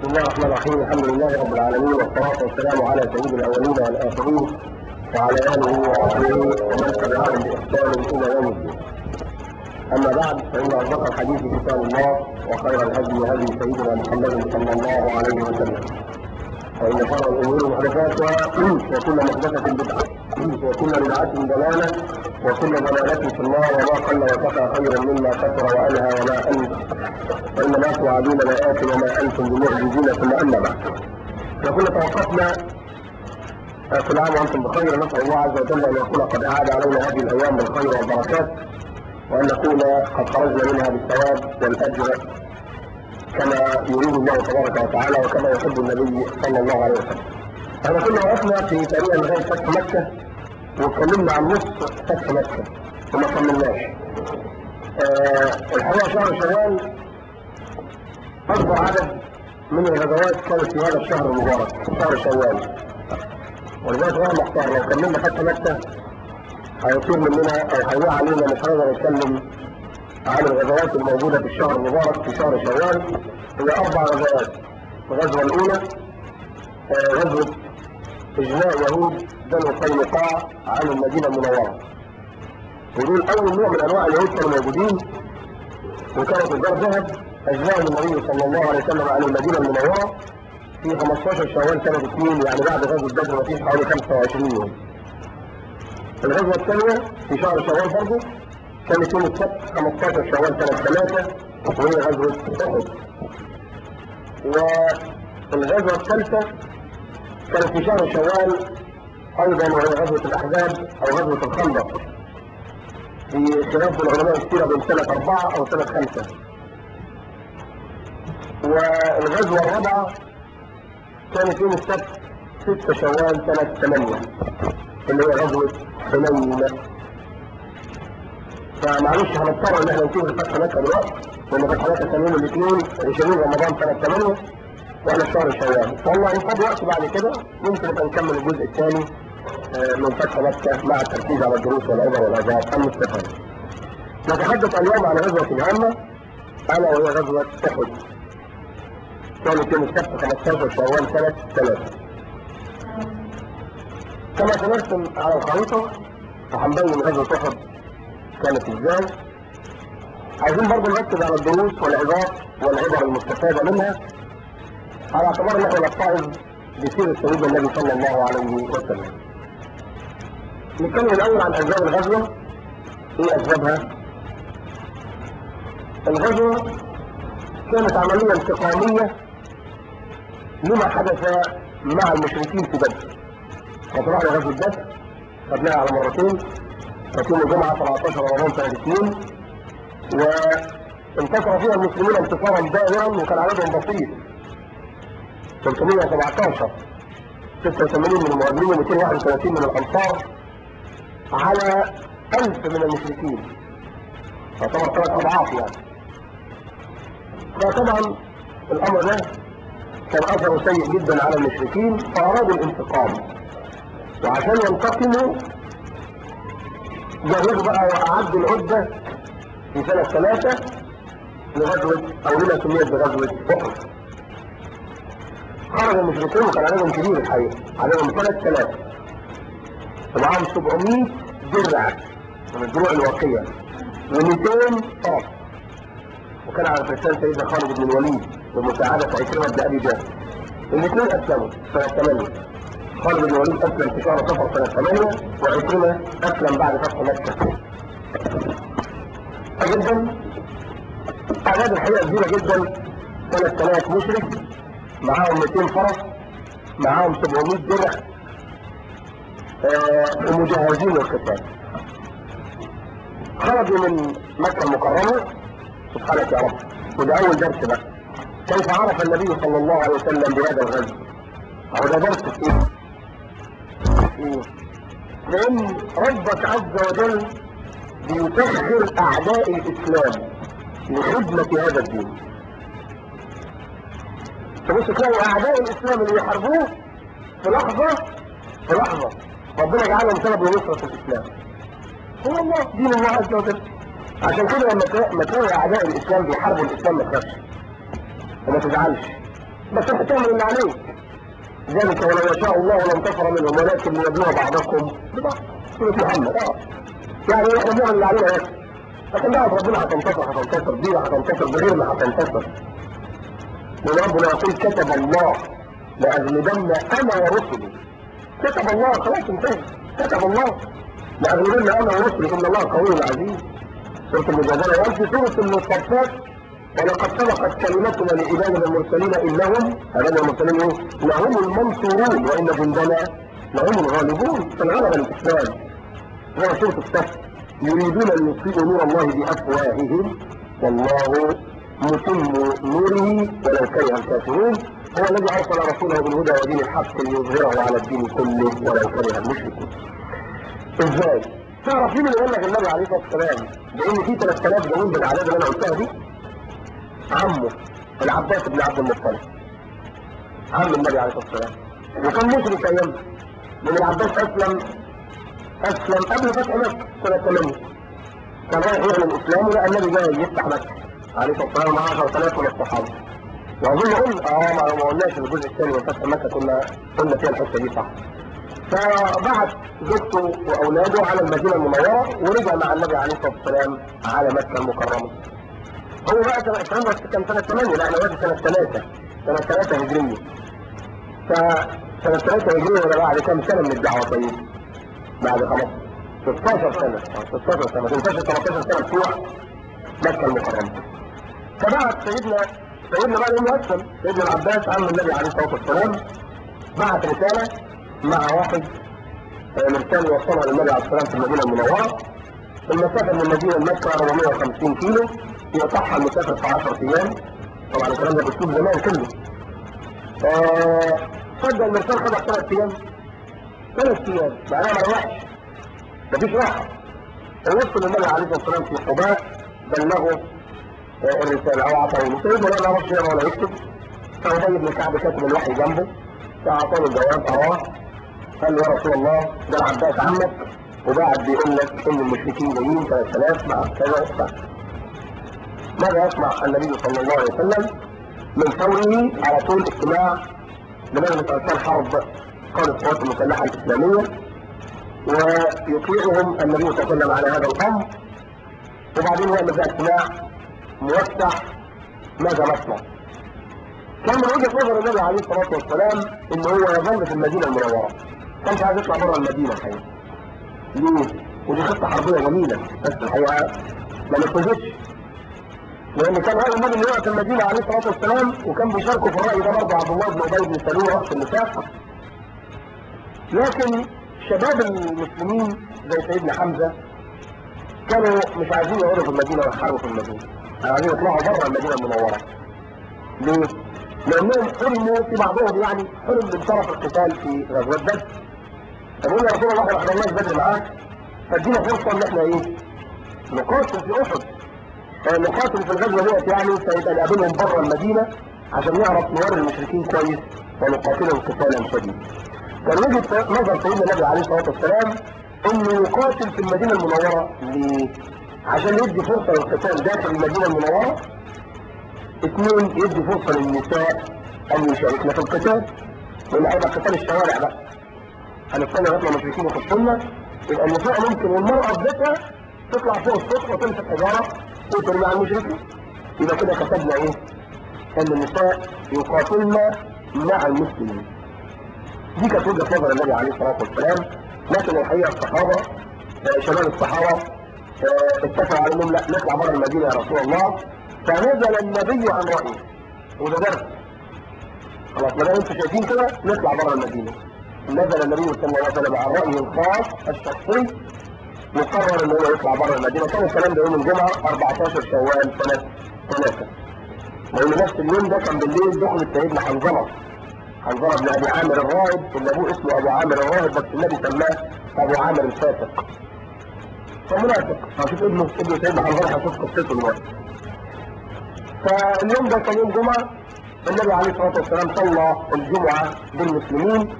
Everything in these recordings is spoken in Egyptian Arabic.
الله الرحمن الرحيم الحمد لله رب العالمين والصلاة والسلام على سيد الأولين والآخرين وعلى آله وصحبه ومن تبعهم بإحسان إلى يوم الدين. أما بعد فإن أصدق الحديث كتاب الله وخير الهدي هدي سيدنا محمد صلى الله عليه وسلم. وإن شر الأمور محدثاتها وكل محدثة بدعة وكل بدعة ضلالة وكل ضلالة في النار وما قل وكفى خيرا مما كثر وألهى وما أنت فإن ما توعدون لآت وما أنتم بمعجزين ثم أما بعد. نكون توقفنا كل عام وأنتم بخير نسأل الله عز وجل أن يكون قد أعاد علينا هذه الأيام بالخير والبركات وأن نكون قد خرجنا منها بالثواب والأجر كما يريد الله تبارك وتعالى وكما يحب النبي صلى الله عليه وسلم. احنا كنا وقفنا في طريق لغايه فتح مكه واتكلمنا عن نص فتح مكه وما كملناش. آه الحقيقه شهر شوال اكبر عدد من الغزوات كانت في هذا الشهر المبارك شهر شوال. ولذلك هو مختار لو كملنا فتح مكه هيطير مننا او هيضيع علينا مش هنقدر نتكلم عن الغزوات الموجودة في الشهر المبارك في شهر شوال هي أربع غزوات الغزوة الأولى آه غزوة إجلاء يهود بنو قينقاع عن المدينة المنورة ودول أول نوع من أنواع اليهود كانوا موجودين وكانوا تجار ذهب أجلاهم النبي صلى الله عليه وسلم عن المدينة المنورة في 15 شوال سنة 2 يعني بعد غزوة بدر ما فيش حوالي 25 يوم. الغزوة الثانية في شهر شوال برضه كانت يوم السبت 15 شوال سنة 3 وهي غزوة أحد. والغزوة الثالثة كانت في شهر شوال أيضا وهي غزوة الأحزاب أو غزوة الخندق. في خلاف العلماء السيرة بين سنة أربعة أو سنة خمسة. والغزوة الرابعة كانت يوم السبت 6 شوال سنة 8 اللي هي غزوة حنين فمعلش هنضطر ان احنا نسيب فتح مكه دلوقتي لان فتح مكه كان يوم الاثنين 20 رمضان سنه 8 واحنا في شهر شوال فالله هنفضي وقت بعد كده ممكن نبقى نكمل الجزء الثاني من فتح مكه مع التركيز على الدروس والعبر والعظات المستفاده. نتحدث اليوم عن غزوه هامه الا وهي غزوه احد. كانت يوم السبت 15 شوال سنه 3. كما سنرسم على الخريطه وهنبين غزوه احد كانت ازاي عايزين برضه نركز على الدروس والعظات والعبر المستفادة منها على اعتبار ان احنا نتعظ بسيرة سيدنا النبي صلى الله عليه وسلم. نتكلم الاول عن اسباب الغزوة ايه اسبابها؟ الغزوة كانت عملية انتقامية لما حدث مع المشركين في بدر. فطلعنا غزوة بدر خدناها على مرتين كانت يوم الجمعة 17 رمضان سنة 2 وانتصر فيها المسلمين انتصارا دائرا وكان عددهم بسيط 317 86 من المهاجرين و231 من الانصار على 1000 من المشركين يعتبر ثلاث اضعاف يعني فطبعا الامر ده كان اثره سيء جدا على المشركين فارادوا الانتقام وعشان ينتقموا جهزوا بقى وأعدوا العدة في سنة ثلاثة لغزوة أو لما سميت بغزوة أحد. خرج المشركون وكان عددهم كبير الحقيقة، عددهم ثلاث ثلاثة. ومعاهم 700 درع من الدروع الواقية و200 طرف. وكان على فرسان سيدنا خالد بن الوليد بمساعدة عكرمة بن أبي جهل. الاثنين أسلموا سنة 8 خالد بن الوليد اسلم في شهر صفر سنه 8 وعكرمه اسلم بعد فتح مكه. جدا اعداد الحقيقه كبيره جدا 3000 مشرك معاهم 200 فرس معاهم 700 درع آه ومجهزين للقتال. خرجوا من مكه المكرمه سبحانك يا رب وده اول درس بقى كيف عرف النبي صلى الله عليه وسلم بهذا الغزو؟ أو ده درس في ايه؟ لأن ربك عز وجل بيسخر أعداء الإسلام لخدمة هذا الدين. تبص تلاقي أعداء الإسلام اللي يحاربوه في لحظة في لحظة ربنا جعلهم سبب لنصرة الإسلام. هو الله دين الله عز وجل. عشان كده لما تلاقي أعداء الإسلام بيحاربوا الإسلام ما تخافش وما تزعلش. بس انت تعمل اللي عليك ذلك ولو يشاء الله لانتصر منهم ولكن ليبلو بعضكم ببعض سورة محمد اه يعني احنا بنعمل اللي علينا بس لكن بعد ربنا هتنتصر هتنتصر دي هتنتصر بغيرنا هتنتصر وربنا يقول كتب الله لأغلبن أنا ورسلي كتب الله خلاص انتهى كتب الله لأغلبن أنا ورسلي إن الله قوي عزيز سورة المجادلة وفي سورة المصطفات ولقد سبقت كلمتنا لعبادنا المرسلين إنهم عبادنا المرسلين إيه؟ لهم المنصورون وإن جندنا لهم الغالبون فالغلبة الإسلام هو سورة الصف يريدون أن يطفئوا نور الله بأفواههم والله متم نوره ولو كره الكافرون هو الذي ارسل رسوله بالهدى ودين الحق ليظهره على الدين كله ولو كره المشركون. ازاي؟ تعرف مين اللي قال لك النبي عليه الصلاه والسلام بان في 3000 جنود بالاعداد اللي انا قلتها دي؟ عمه العباس بن عبد المطلب. عم النبي عليه الصلاه والسلام. وكان مشرك ايامها. لان العباس اسلم اسلم قبل فتح مكه سنه 8 كان رايح يعلن الاسلام ولقى النبي جاي يفتح مكه. عليه الصلاه والسلام مع 10000 من الصحابه. واظن قلنا اه ما ما قلناش الجزء الثاني من فتح مكه كنا قلنا فيها الحته دي صح. فبعت زوجته واولاده على المدينه المنوره ورجع مع النبي عليه الصلاه والسلام على مكه المكرمه. هو بقى سنه الكلام ده كان سنه 8 لا احنا دلوقتي سنه 3 سنه 3 هجريه. فسنه 3 هجريه ولا بعد كام سنه من الدعوه طيب؟ بعد خلاص 16 سنه 16 سنه 16 13 سنه بتوع مكه المكرمه. فبعت سيدنا سيدنا بقى الام اسلم سيدنا العباس عم النبي عليه الصلاه والسلام بعت رساله مع واحد مرسال يوصلها للنبي عليه الصلاه والسلام في المدينه المنوره المسافه من المدينه لمكه 450 كيلو يقطعها المسافه في 10 ايام طبعا الكلام ده باسلوب زمان كله صدق المرسال خدها ثلاث ايام ثلاث ايام معناها ما روحش مفيش راحه ووصل النبي عليه الصلاه والسلام في قباء بلغه الرسالة أو أعطاه سيدنا لا يعرفش يقرا ولا يكتب فأبي بن كعب كاتب الوحي جنبه فأعطاه الجواب قراه قال له يا رسول الله ده العباس عمك وبعد بيقول لك إن المشركين جايين 3000 مع كذا وكذا ماذا يصنع النبي صلى الله عليه وسلم من فوره على طول اجتماع لمجلس أركان حرب قادة القوات المسلحة الإسلامية ويطيعهم النبي صلى الله عليه وسلم على هذا الأمر وبعدين يعمل بقى اجتماع موسع ماذا نصنع كان من وجهه نظر النبي عليه الصلاه والسلام ان هو يظل في المدينه المنوره كانش عايز يطلع بره المدينه الحقيقه ليه؟ ودي خطه حربيه جميله بس الحقيقه ما نفذتش لان كان راي النبي انه يقف في المدينه عليه الصلاه والسلام وكان بيشاركوا في الراي ده برضه عبد الله بن ابي بن سلول رأس النفاق لكن شباب المسلمين زي سيدنا حمزه كانوا مش عايزين يقعدوا في المدينه ويحاربوا في المدينه عايزين يطلعوا بره المدينه المنوره ليه؟ لانهم حلموا في بعضهم يعني حلم من شرف القتال في غزوه بدر فقالوا يا رسول الله احنا ما حضرناش بدر معاك فادينا فرصه ان احنا ايه؟ نقاتل في احد نقاتل في الغزوه ديت يعني فيبقى نقابلهم بره المدينه عشان نعرف نوري المشركين كويس ونقاتلهم قتالا شديدا. كان وجهه نظر سيدنا النبي عليه الصلاه والسلام انه يقاتل في المدينه المنوره ليه؟ عشان يدي فرصه للقتال داخل المدينه المنوره اثنين يدي فرصه للنساء ان يشاركن في القتال لان هيبقى قتال الشوارع بقى هنستنى لغايه ما المشركين يخشوا لنا يبقى النساء ممكن والمراه في بيتها تطلع فوق السطح وتمسك حجاره وترمي على المشركين يبقى كده كتبنا ايه؟ ان النساء يقاتلن مع المسلمين دي كانت وجهه نظر النبي عليه الصلاه والسلام لكن الحقيقه الصحابه شباب الصحابه اتفقوا على انهم لا نطلع بره المدينه يا رسول الله فنزل النبي عن رايه وده درس خلاص ما دام انتم شايفين كده نطلع بره المدينه نزل النبي صلى الله عليه وسلم عن رايه الخاص الشخصي وقرر ان هو يطلع بره المدينه كان الكلام ده يوم الجمعه 14 شوال سنه 3 لان نفس اليوم ده كان بالليل دخل سيدنا حنظله حنظله بن ابي عامر الراهب اللي ابوه اسمه ابو عامر الراهب بس النبي سماه ابو عامر الفاسق فمنافق هشوف ابنه ابن سيدنا حنظله هشوف قصته دلوقتي فاليوم ده كان يوم جمعه النبي عليه الصلاه والسلام صلى الجمعه بالمسلمين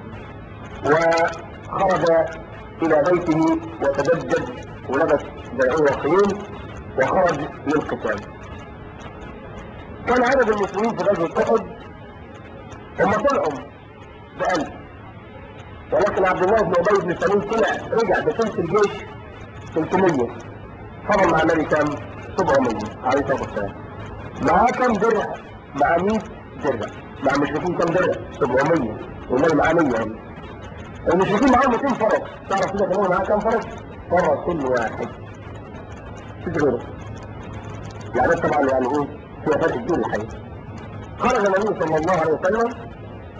وخرج الى بيته وتدجج ولبس بيعوه وخيول وخرج للقتال كان عدد المسلمين في غزوه احد هم طلعوا بألف ولكن عبد الله بن ابي بن سلول طلع رجع بثلث الجيش 300 فضل مع النبي كام؟ 700 عليه الصلاه والسلام معاه كام درع؟ معاه 100 درع مع المشركين كام درع؟ 700 والنبي معاه 100 هم المشركين معاهم 200 فرس تعرف كده كمان معاه كام فرس؟ فرس كل واحد مفيش غيره يعني طبعا يعني ايه فيها فرق كبير الحقيقه خرج النبي صلى الله عليه وسلم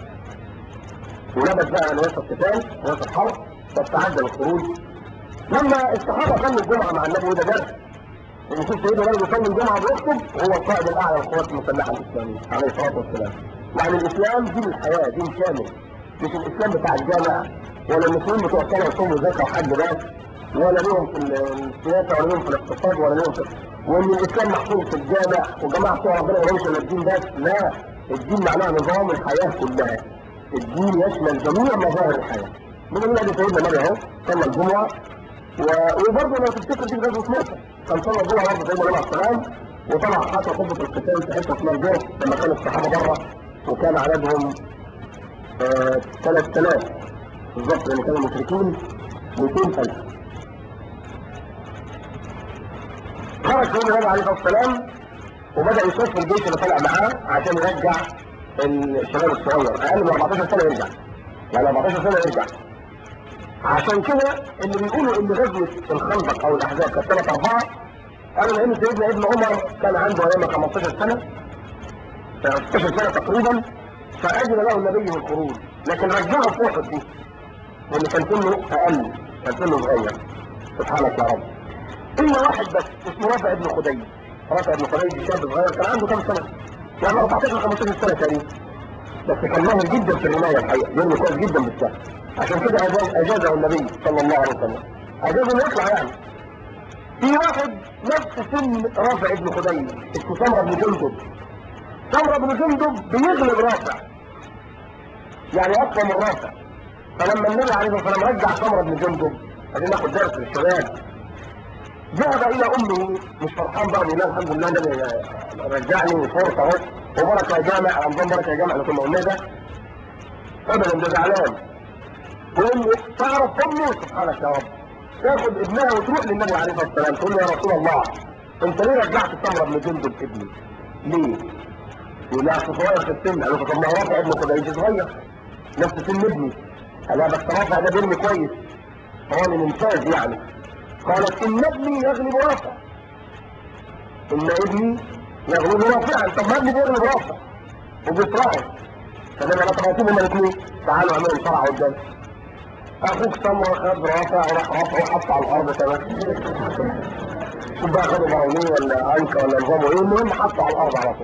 ولبس بقى لباس القتال لباس الحرب واستعد للخروج لما الصحابه صلوا الجمعه مع النبي وده درس ان شوف سيدنا النبي يصلي الجمعه بيخطب وهو القائد الاعلى للقوات المسلحه الاسلاميه عليه الصلاه والسلام يعني الاسلام دين الحياه دين كامل مش الاسلام بتاع الجامع ولا المسلمين بتوع صلاه وصوم وزكاه وحج بس ولا ليهم في السياسه ولا ليهم في الاقتصاد ولا ليهم في وان الاسلام محصور في الجامع وجماعه بتوع ربنا ما لهمش الا الدين بس لا الدين معناه نظام الحياه كلها الدين يشمل جميع مظاهر الحياه من الله دي سيدنا النبي اهو صلى الجمعه و... وبرضه لو تفتكر دي غزوه موسى كان صلى الجمعه برضه سيدنا النبي عليه السلام وطلع حتى خطبه القتال في حته اسمها الجرف لما كان الصحابه بره وكان عددهم آه 3000 بالظبط لان كانوا المشركين 200000 خرج سيدنا النبي عليه الصلاه والسلام وبدا يشوف الجيش اللي طلع معاه عشان يرجع الشباب الصغير اقل من 14 سنه يرجع يعني 14 سنه يرجع عشان كده اللي بيقولوا ان غزوه الخندق او الاحزاب كانت ثلاث اربعه قالوا لان سيدنا ابن عمر كان عنده ايام 15 سنه 16 سنه تقريبا فاذن له النبي بالخروج لكن رجعه في وقت دي وان كان سنه اقل كان سنه صغير سبحانك يا رب الا واحد بس اسمه رافع ابن خديج رافع ابن خديج شاب صغير كان عنده كام سنه؟ يعني 14 15 سنه تقريبا بس كان ماهر جدا في الرمايه الحقيقه بيرمي كويس جدا بالسهم عشان كده أجاز اجازه النبي صلى الله عليه وسلم اجازه انه يطلع يعني في واحد نفس سن رافع ابن خديج اسمه سمره بن جندب سمره بن جندب بيغلب رافع يعني اقوى من رافع فلما النبي عليه الصلاه والسلام رجع سمره بن جندب عايزين ناخد درس للشباب ذهب الى امه مش فرحان بقى بيقول لها الحمد لله النبي رجعني وفرصه اهو وبركه يا جامع رمضان بركه يا جامع اللي كنا قلنا ده ابدا ده زعلان وامه تعرف امه سبحانك يا رب تاخد ابنها وتروح للنبي عليه الصلاه والسلام تقول له يا رسول الله انت ليه رجعت سمره بن جندب ابني؟ ليه؟ يقول لها اصل صغير في السن قال له طب ما هو رافع ابنه خديج صغير نفس سن ابني قال لها بس رافع ده بيرمي كويس هو ممتاز يعني قالت ان ابني يغلب رافع ان ابني يغلب رافعا طب ما ابني بيغلب رافع وبيطلعوا فلما انا طلعتهم هما الاثنين تعالوا اعملوا الفرع قدام اخوك سمره خد رافع وراح رافعه وحطه على الارض كمان شوف بقى خدوا براونيه ولا عنكه ولا نظامه ايه المهم حطه على الارض على طول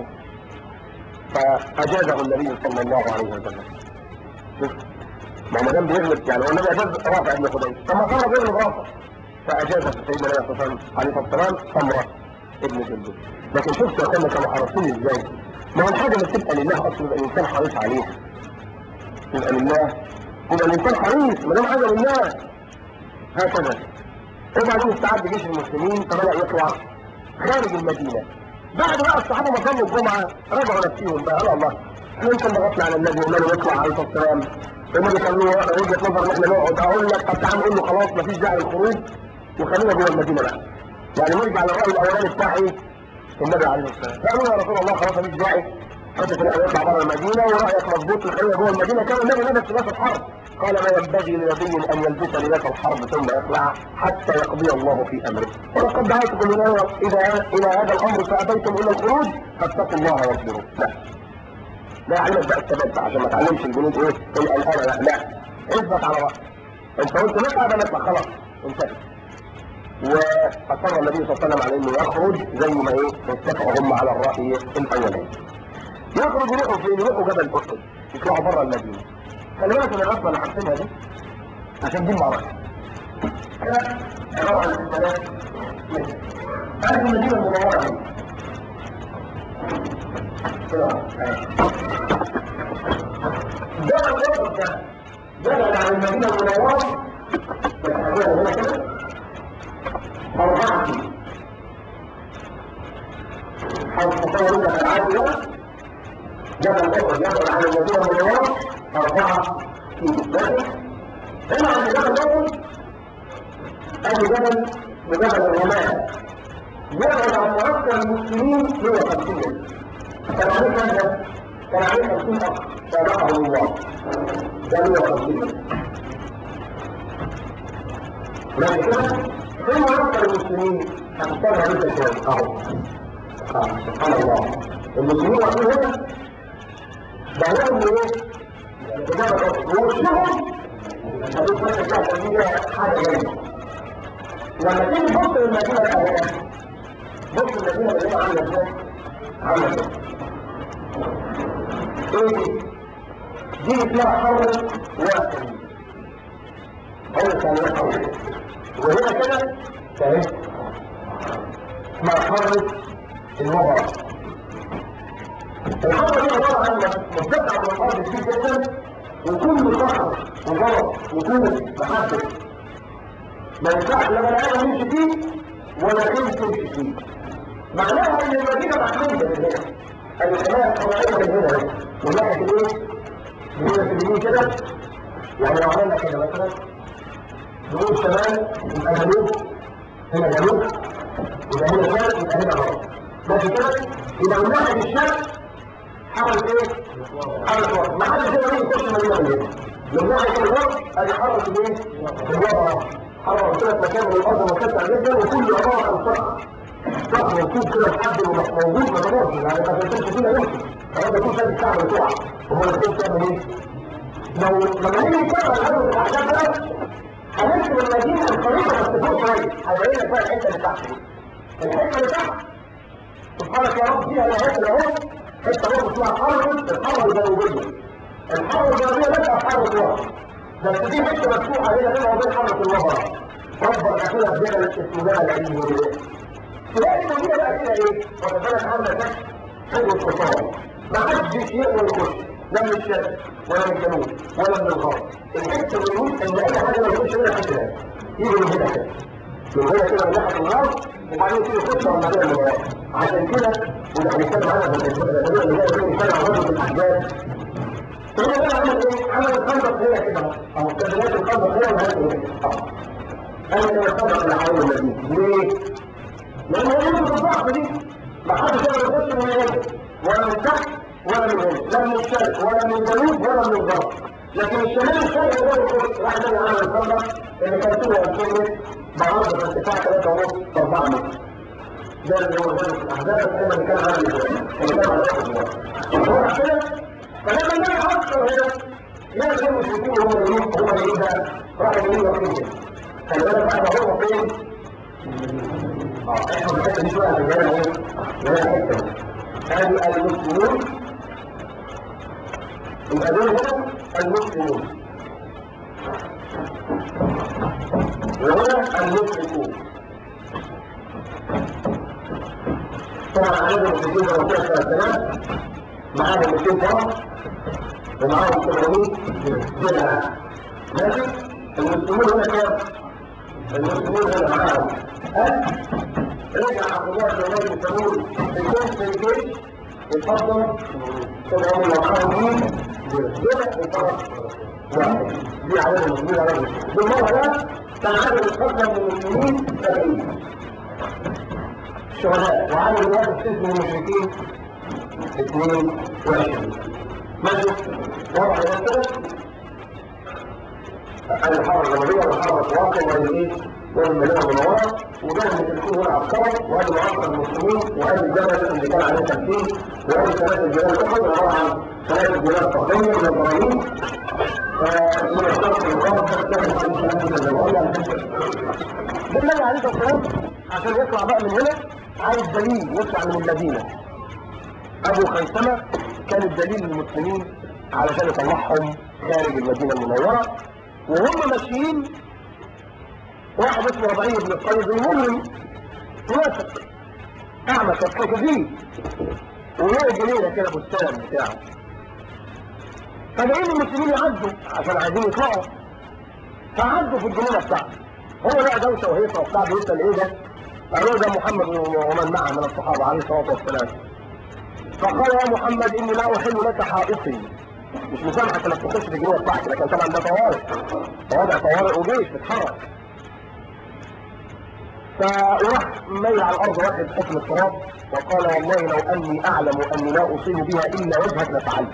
فاجازه النبي صلى الله عليه وسلم شوف ما هو ما دام بيغلب يعني هو النبي اجاز رافع ابن خديج طب ما سمره بيغلب رافع فاجاز سيدنا النبي صلى الله عليه وسلم سمره ابن جندب لكن شفت يا اخوانا كانوا حريصين ازاي ما هو الحاجه اللي بتبقى لله اصلا يبقى الانسان حريص عليها يبقى لله يبقى الانسان حريص ما دام حاجه لله هكذا وبعدين استعد جيش المسلمين فبدا يطلع خارج المدينه بعد بقى الصحابه ما صلوا الجمعه رجعوا نفسيهم بقى قالوا الله احنا يمكن ضغطنا على النبي وما يطلع عليه الصلاه والسلام النبي كان له وجهه نظر ان احنا نقعد اقول لك طب تعال نقول له خلاص مفيش داعي للخروج وخلينا جوه المدينه بقى يعني نرجع للراي الاولاني بتاع ايه؟ النبي عليه الصلاه والسلام قالوا يا رسول الله خلاص مفيش داعي حته ان احنا نطلع بره المدينه ورايك مظبوط الخليه جوه المدينه كان النبي لبس لباس الحرب قال ما ينبغي لنبي ان يلبس لباس الحرب ثم يخلع حتى يقضي الله في امره ولقد دعوتكم الى الى هذا الامر فابيتم الى الخروج فاتقوا الله واصبروا لا لا يعلمك بقى الثبات بقى عشان ما تعلمش الجنود ايه تقول انا لا لا اثبت على راسك انت قلت نطلع يبقى نطلع خلاص انتهى واصر النبي صلى الله عليه وسلم على انه يخرج زي ما ايه اتفقوا هم على الراي الاولاني يخرج يروحوا فين يروحوا جبل احد يطلعوا بره المدينه خلي بالك من الرسمه اللي حاطينها دي عشان دي المعركه كده عباره عن ثلاث هذه المدينه المنوره دي كده جبل احد ده جبل عن المدينه المنوره بس هنا كده أربعة حول تصور لك العادي ده جبل احد يبعد عن المدينه المنوره 4 كيلو ماشي هنا عند جبل احد ادي جبل بجبل الرماة يبعد عن معسكر المسلمين 150 كان عليه كام ده؟ كان عليه 50 اخ صدقه الله ده 150 لكن كده في معسكر المسلمين هتضطر عليه كام؟ اهو سبحان الله المسلمين واقفين هنا ده هو ايه؟ ووشهم هتبقى فاكر حاجه جامده لما تيجي تبص للمدينه الحاليه بص المدينه اللي هي عامله ازاي؟ عامله ازاي؟ ايه دي؟ دي اسمها حرة واحد حرة ثانية حرة وهنا كده فاهم؟ اسمها حرة الوضع الحرة دي عبارة عن مرتفعة من الأرض كتير جدا وكل صخر وغلط وكل محدد ما ينفعش لا بني ادم يمشي فيه ولا خيل تمشي فيه معناها ان المدينه محدوده من هنا الخلايا الطبيعيه من هنا من ناحيه الايه؟ من هنا في اليمين كده يعني لو عملنا كده مثلا نقول شمال يبقى جنوب هنا جنوب يبقى هنا شمال يبقى هنا غرب ماشي كده يبقى من ناحيه الشمال حركه ايه؟ حركه وقت ما حدش يقدر يخش المدينه من هنا من ناحيه الغرب ادي حركه ايه؟ الوضع حرة كده في مكان من الأرض مرتفع جدا وكل عبارة عن صخر صخر مكتوب كده لحد موجود ما تمرش يعني ما تنسلش فينا يمشي فهذا كل شيء الكعبة بتوعك وهو اللي كنت تعمل ايه؟ لو لما نيجي نتكلم عن هذا الأحداث ده هنكتب المدينة القريبة بس فوق شوية هيبين لك بقى الحتة اللي تحت دي الحتة اللي تحت سبحانك يا رب فيها الآيات اللي اهو حتة برضه اسمها حرة الحرة الجنوبية الحرة الجنوبية لها حرة واحد بس دي حته مفتوحه هنا بينها وبين حرة الوضع ربنا اخوها بجبل اسمه جبل العلم تلاقي المدينه بقى فيها ايه؟ واخد بالك عامله كده حلو القصار ما حدش يقدر يخش لا من الشرق ولا من الجنوب ولا من الغرب الحته اللي يقول ان اي حاجه ما يخش منها حته ثانيه يجي من هنا كده من هنا كده من ناحيه الغرب وبعدين يصير يخش على المدينه اللي وراه عشان كده وده هنتكلم عنها في الاسبوع اللي جاي بنتكلم عن رجل الاحجاج هو ده عمل ايه؟ عمل الخندق هنا كده اهو تدريات الخندق هنا وهنا كده انا كده الخندق اللي حوالين المدينه ليه؟ لان هو يمكن الضعف دي ما حدش يقدر يخش من هنا ولا من تحت ولا من هنا لا من الشرق ولا من الجنوب ولا من الغرب لكن الشمال الشرقي هو يخش راح تاني عمل الخندق اللي كان طوله 2000 متر بعرض ارتفاع 3 ونص 4 متر ده اللي هو هدف الاحداث كما كان عامل اللي كان على هو كده فلما النبي حصل هنا لازم المشركين هم اللي هم اللي بقى راحوا يمين وفين خلي بالك بقى هو فين؟ اه احنا الحته دي شويه عشان ايه؟ هنا الحته دي ادي المسلمون يبقى دول هنا المسلمون وهنا المشركون طبعا عدد المشركين زي ما قلت لك 3000 معاهم 200 فرد ومعاهم 800 درع ماشي المسلمون هنا كام؟ المسلمون هنا معاهم 1000 رجع عبد الله بن ابي بن سلول الجيش في الجيش اتفضل طبعا لو معاهم مين؟ درع وفرس واحد دي عدد المسلمين على المسلمين بالمره ده كان عدد الخصم من المسلمين 70 شهداء وعدد الواحد سجن المشركين 22 ماشي واضح يا كده الحرة الجمهورية والحرة الواقع والايه والمدينة المنورة وده اللي تكون هنا عسكرة وادي معسكر المسلمين وادي الجبل اللي كان عليه تمثيل وادي ثلاث الجبال احد عبارة عن ثلاث جبال فضية من الابراهيم من الشرق الغرب بالله عليه الصلاة عشان يطلع بقى من هنا عايز دليل يطلع من المدينة ابو خيثمة كان الدليل للمسلمين علشان يطلعهم خارج المدينة المنورة وهم ماشيين واحد اسمه ربعي بن القيد المجرم منافق اعمى كفكه فيه ولقوا جنينة كده بستان بتاعه فجايين المسلمين يعدوا عشان عايزين يطلعوا فعدوا في الجنينة بتاعته هو لقى دوشة وهيصة وبتاع بيسأل ايه ده؟ قالوا ده محمد ومن معه من الصحابة عليه الصلاة والسلام فقال يا محمد اني لا احل لك حائطي مش مسامحك انك تخش في الجنيه بتاعتي لكن طبعا ده طوارئ وضع طوارئ وجيش بتتحرك فراح ميل على الارض واحد حكم التراب وقال والله لو اني اعلم اني لا اصيب بها الا وجهك لفعلت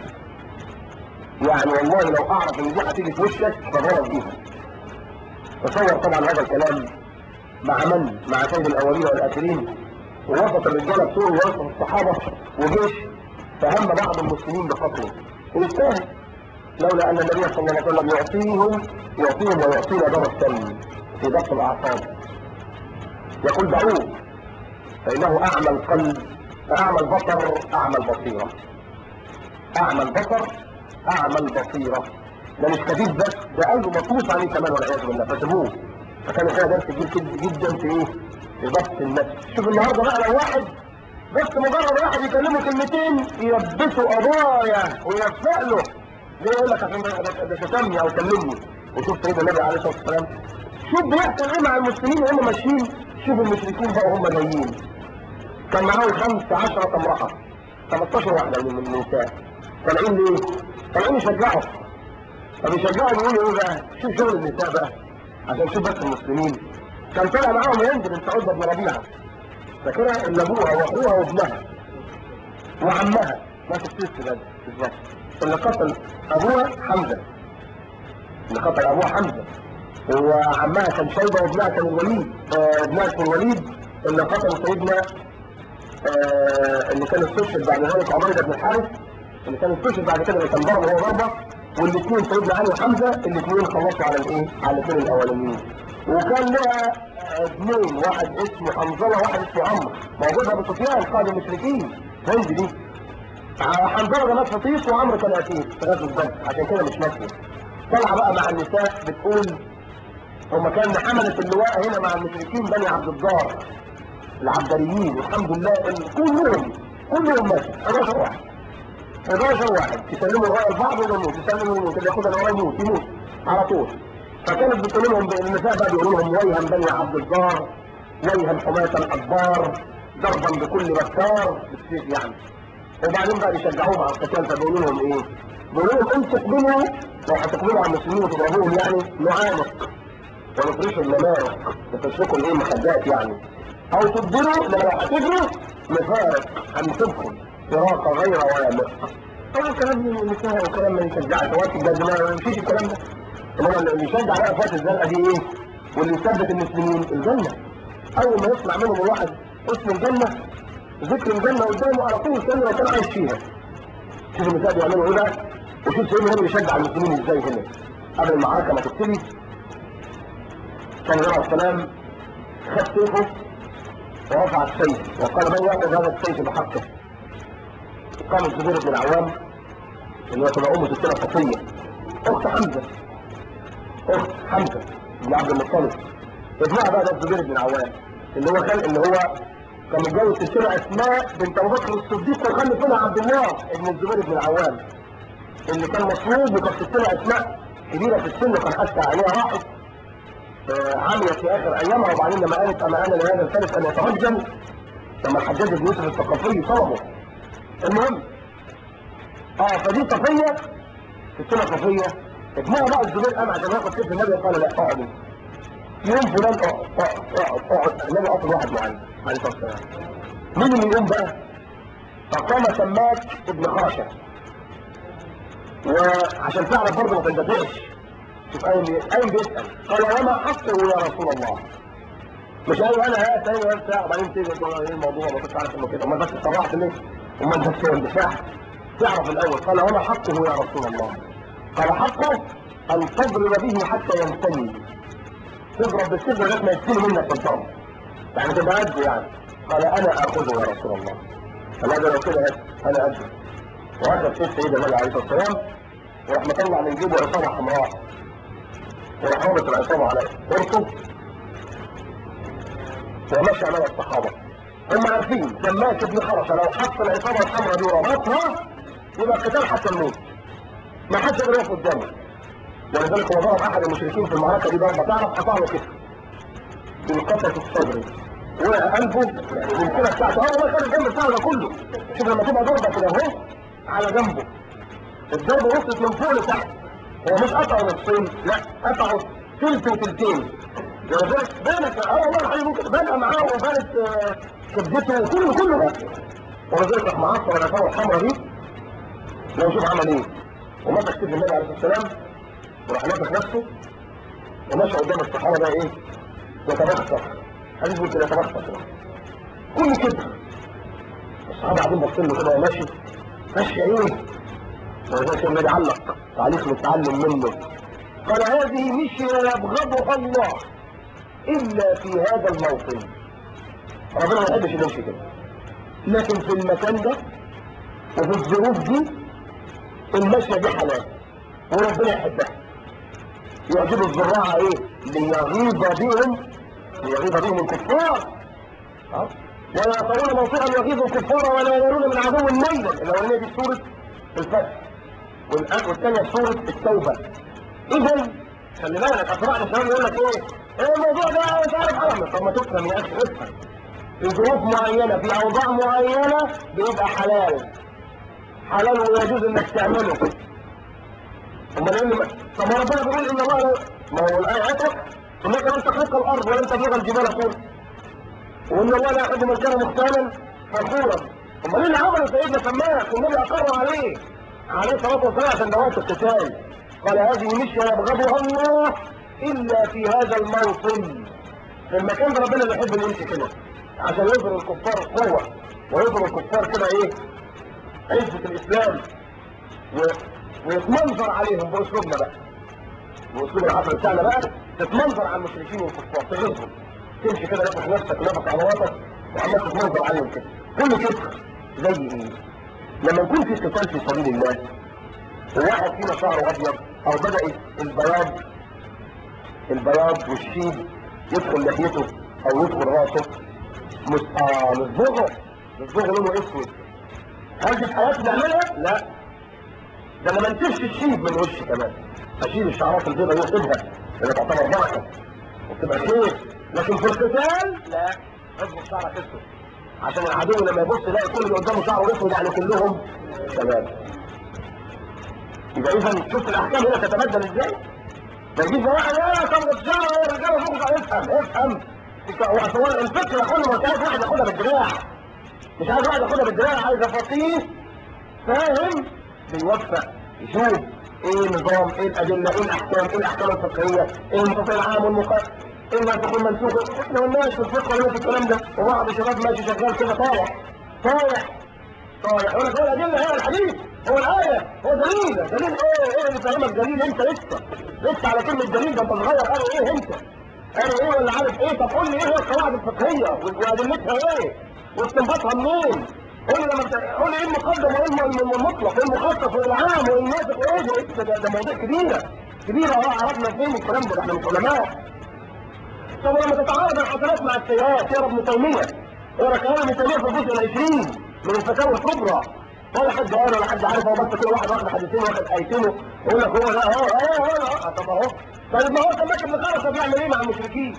يعني والله لو اعرف ان دي هتيجي في وشك فضرب بيها تصور طبعا هذا الكلام مع من؟ مع سيد الاولين والاخرين ووسط الرجاله بتوعه ووسط الصحابه وجيش فهم بعض المسلمين بقتله ويستاهل لولا ان النبي صلى الله عليه وسلم يعطيهم يعطيهم ويعطينا دار السلم في ضبط الاعصاب يقول دعوه فانه اعمى القلب اعمى البصر اعمى البصيره اعمى البصر اعمى البصيره ده مش كذب بس ده قلبه مطموس عليه كمان والعياذ بالله فسيبوه فكان فيها درس كبير جدا في ايه؟ في ضبط النفس شوف النهارده بقى لو واحد بس مجرد واحد يكلمه كلمتين يلبسه قضايا وينفق له ليه يقول لك عشان ده شتمني او كلمني وشوف سيدنا النبي عليه الصلاه والسلام شوف بيحصل ايه مع المسلمين وهم ماشيين شوف المشركين بقى وهم جايين كان معاهم خمس عشرة امرأة 15 واحدة من النساء طالعين ليه؟ طالعين يشجعوا فبيشجعوا يقولوا ايه بقى؟ شوف شغل النساء بقى عشان شوف بس المسلمين كان طالع معاهم هند بنت عتبة بن ربيعة فاكرها اللي ابوها واخوها وابنها وعمها ما تفتيش ده بالظبط اللي قتل ابوها حمزة اللي قتل ابوها حمزة وعمها كان شيبة وابنها كان الوليد آه ابنها كان الوليد اللي قتل سيدنا آه اللي كان استشهد بعد ذلك عبيدة بن الحارث اللي كان استشهد بعد كده اللي كان ضربه هو ضربه والاثنين سيدنا علي وحمزة الاثنين خلصوا على الايه؟ على الاثنين الاولانيين وكان لها ابنين واحد اسمه حنظلة واحد اسمه عمرو موجود ابو سفيان قائد المشركين هند دي حنظلة ده مات في طيس وعمرو كان قتيل في غزوة بدر عشان كده مش ماشي طلع بقى مع النساء بتقول هم كان حملة اللواء هنا مع المشركين بني عبد الدار العبدريين والحمد لله كلهم كلهم ماتوا 11 واحد 11 واحد يسلموا الرايه لبعض ويموت يسلموا يموت اللي ياخدها الرايه يموت يموت على طول فكانت بتقول لهم النساء بقى بيقولوا لهم ويهم بني عبد الدار ويهم حماة الأدبار ضربا بكل بكار بالسيف يعني وبعدين بقى بيشجعوهم على القتال فبيقولوا لهم ايه؟ بيقولوا لهم انتوا تقبلوا لو هتقبلوا على المسلمين وتضربوهم يعني نعانق ونفرشوا الممارق وتشركوا الايه مخدات يعني او تدبروا لما هتجروا نفارق هنسيبكم فراق غير وامق طبعا كلام النساء وكلام ما يشجعش وقت الجد ما يمشيش الكلام ده انما اللي يشجع بقى فات الزرقاء دي ايه؟ واللي يثبت المسلمين الجنه اول ما يسمع منهم الواحد اسم الجنه ذكر الجنه قدامه على طول كان لو كان عايش فيها شوف النساء بيعملوا ايه بقى وشوف سيدنا النبي بيشجع المسلمين ازاي هنا قبل المعركه ما تبتدي صلى الله عليه وسلم خد سيفه ورفع السيف وقال من ياخذ هذا السيف بحقه قام الزبير بن العوام اللي هو تبقى امه ستنا صفيه اخت حمزه اخت حمزه بن عبد المطلب ابنها بقى ده الزبير بن العوام اللي هو كان اللي هو كان متجوز ستنا اسماء بنت ابو بكر الصديق وخلف منها عبد الله ابن الزبير بن العوام اللي كان مصلوب وكانت ستنا اسماء كبيره في السن وكان حتى عينيها راحت عميت في اخر ايامها وبعدين لما قالت اما انا لهذا الفارس ان يترجم لما الحجاج بن يوسف الثقفي طلبه المهم اه فدي صفيه ستنا صفيه ابنها بقى الزبير قام عشان ياخد سيف النبي قال لا اقعد يوم فلان اقعد اقعد اقعد اقعد النبي قتل واحد معين عليه الصلاه والسلام مين اللي يقوم بقى؟ فقام سماك ابن خرشه وعشان تعرف برضه ما تندفعش شوف قايم قايم بيسال قال وما حقه يا رسول الله مش قال انا ها تاني ولا بتاع وبعدين تيجي تقول ايه الموضوع ما كنتش عارف انه كده امال بس صرحت ليه؟ امال بس اندفاع تعرف الاول قال وما حقه يا رسول الله قال حقه ان تضرب به حتى ينتهي تضرب بالسيف لغايه ما يستلم منك بالضرب يعني تبقى قد يعني قال انا اخذه يا رسول الله قال هذا لو كده انا قده واخذ سيف سيدنا النبي عليه الصلاه والسلام وراح مطلع من جيبه عصابه حمراء وراح رابط العصابه على قرطه ومشى على الصحابه هم عارفين سماك ابن خرشه لو حط العصابه الحمراء دي وربطها يبقى القتال حتى الموت ما حدش يقدر يقف قدامه ولذلك هو ضرب احد المشركين في المعركه دي ضربه تعرف قطع له كتفه بالقطع الصدري وقلبه الكلى بتاعته اه والله كان الجنب بتاعه ده كله شوف لما تبقى ضربه كده اهو على جنبه الضربه وصلت من فوق لتحت هو مش قطعه نصين لا قطعه ثلث وثلثين ولذلك بانت اه والله الحقيقه ممكن بان معاه وبانت آه، كبدته وكله كله بقى ولذلك راح معصر العصابه الحمراء دي لو شوف عمل ايه ومسك سيف النبي عليه الصلاه والسلام وراح نفخ نفسه ومشى قدام الصحابه بقى ايه يتبختر حديث ممكن يتبختر كل كده الصحابه قاعدين باصين له كده وماشي ماشي ايه ولذلك النبي علق تعليق متعلم منه قال هذه مشية يبغضها الله إلا في هذا الموطن ربنا ما يحبش نمشي كده لكن في المكان ده وفي الظروف دي المشية دي حلال وربنا يحبها يعجب الزراعة ايه ليغيظ بهم ليغيظ بهم الكفار ها؟ ولا يطرون موطئا يغيظ الكفار ولا ينالون من عدو نيلا الاولانيه دي سوره الفتح والآن والثانيه سوره التوبه اذا خلي بالك اسرع الشباب يقول لك ايه ايه الموضوع ده مش عارف حرام طب ما تفهم يا اخي افهم في ظروف معينه في اوضاع معينه بيبقى حلال حلال ويجوز انك تعمله امال ايه اللي- طب ما ربنا بيقول ان الله لا- ما هو الايه اتت انك لن تخلق الارض ولن تبلغ الجبال طولا وان الله لا يحب من كان مختالا فخورا امال ايه اللي عمله سيدنا سماك والنبي اقر عليه عليه الصلاه والسلام عشان نوات القتال قال هذه مشيه يبغضها الله الا في هذا الموطن في المكان ده ربنا بيحب اللي يمشي كده عشان يظهر الكفار قوه ويظهر الكفار كده ايه عزه الاسلام و... ويتمنظر عليهم باسلوبنا بقى باسلوب العصر بتاعنا بقى تتمنظر على المشركين والكفار تغيظهم تمشي كده نفخ نفسك ونفخ عضلاتك وعمال تتمنظر عليهم كده كل كده زي ايه؟ لما يكون في قتال في سبيل الله وواحد فينا شعره ابيض او بدا البياض البياض والشيب يدخل لحيته او يدخل راسه مس- آه، مصبوغه مصبوغه لونه اسود هل دي في حياتي نعملها؟ لا ده انا ما انتجش الشيب من وشي كمان اشيل الشعرات البيضاء ياخدها اللي تعتبر بركه وبتبقى خير لكن في القتال لا اصبغ شعرك اسود عشان العدو لما يبص يلاقي كل اللي قدامه شعره اسود يعني كلهم شباب يبقى اذا شوف الاحكام هنا تتبدل ازاي ما يجيش واحد لا صبغ شعره يا رجاله صبغ افهم افهم هو أصل الفكره كله مش عايز واحد ياخدها بالدراع مش عايز واحد ياخدها بالدراع عايز فقيه فاهم بيوفق يشوف ايه النظام ايه الادله ايه الاحكام ايه الاحكام الفقهيه ايه النصوص العام والمقدس ايه المنسوخ والمنسوخ احنا مالناش في الفقه ولا في الكلام ده وبعض الشباب ماشي شغال كده طايح طايح طايح يقول لك هو الادله هي الحديث هو الايه هو دليل دليل ايه ايه اللي فاهمك دليل انت لسه لسه على كلمه دليل ده انت صغير قالوا ايه انت قالوا ايه ولا عارف ايه طب قول لي ايه هو القواعد الفقهيه وادلتها ايه واستنباطها منين قول لي لما بت- قول لي ايه المقدم وايه الم- المطلق وايه المخصص وايه العام وايه الناسخ وايه ده ده, ده موضوع كبيره كبيره اه عرفنا فين الكلام ده احنا مش علماء طب لما تتعارض الحسنات مع السيئات يا ابن تيميه اقرا كلام ابن تيميه في الجزء العشرين من الفتاوى الكبرى ولا حد قال ولا حد عارف هو بس كل واحد واخد حديثين واخد ايتين ويقول لك هو لا هو اه اه اه طب اهو طيب ما هو سماك ابن خلصه بيعمل ايه مع المشركين؟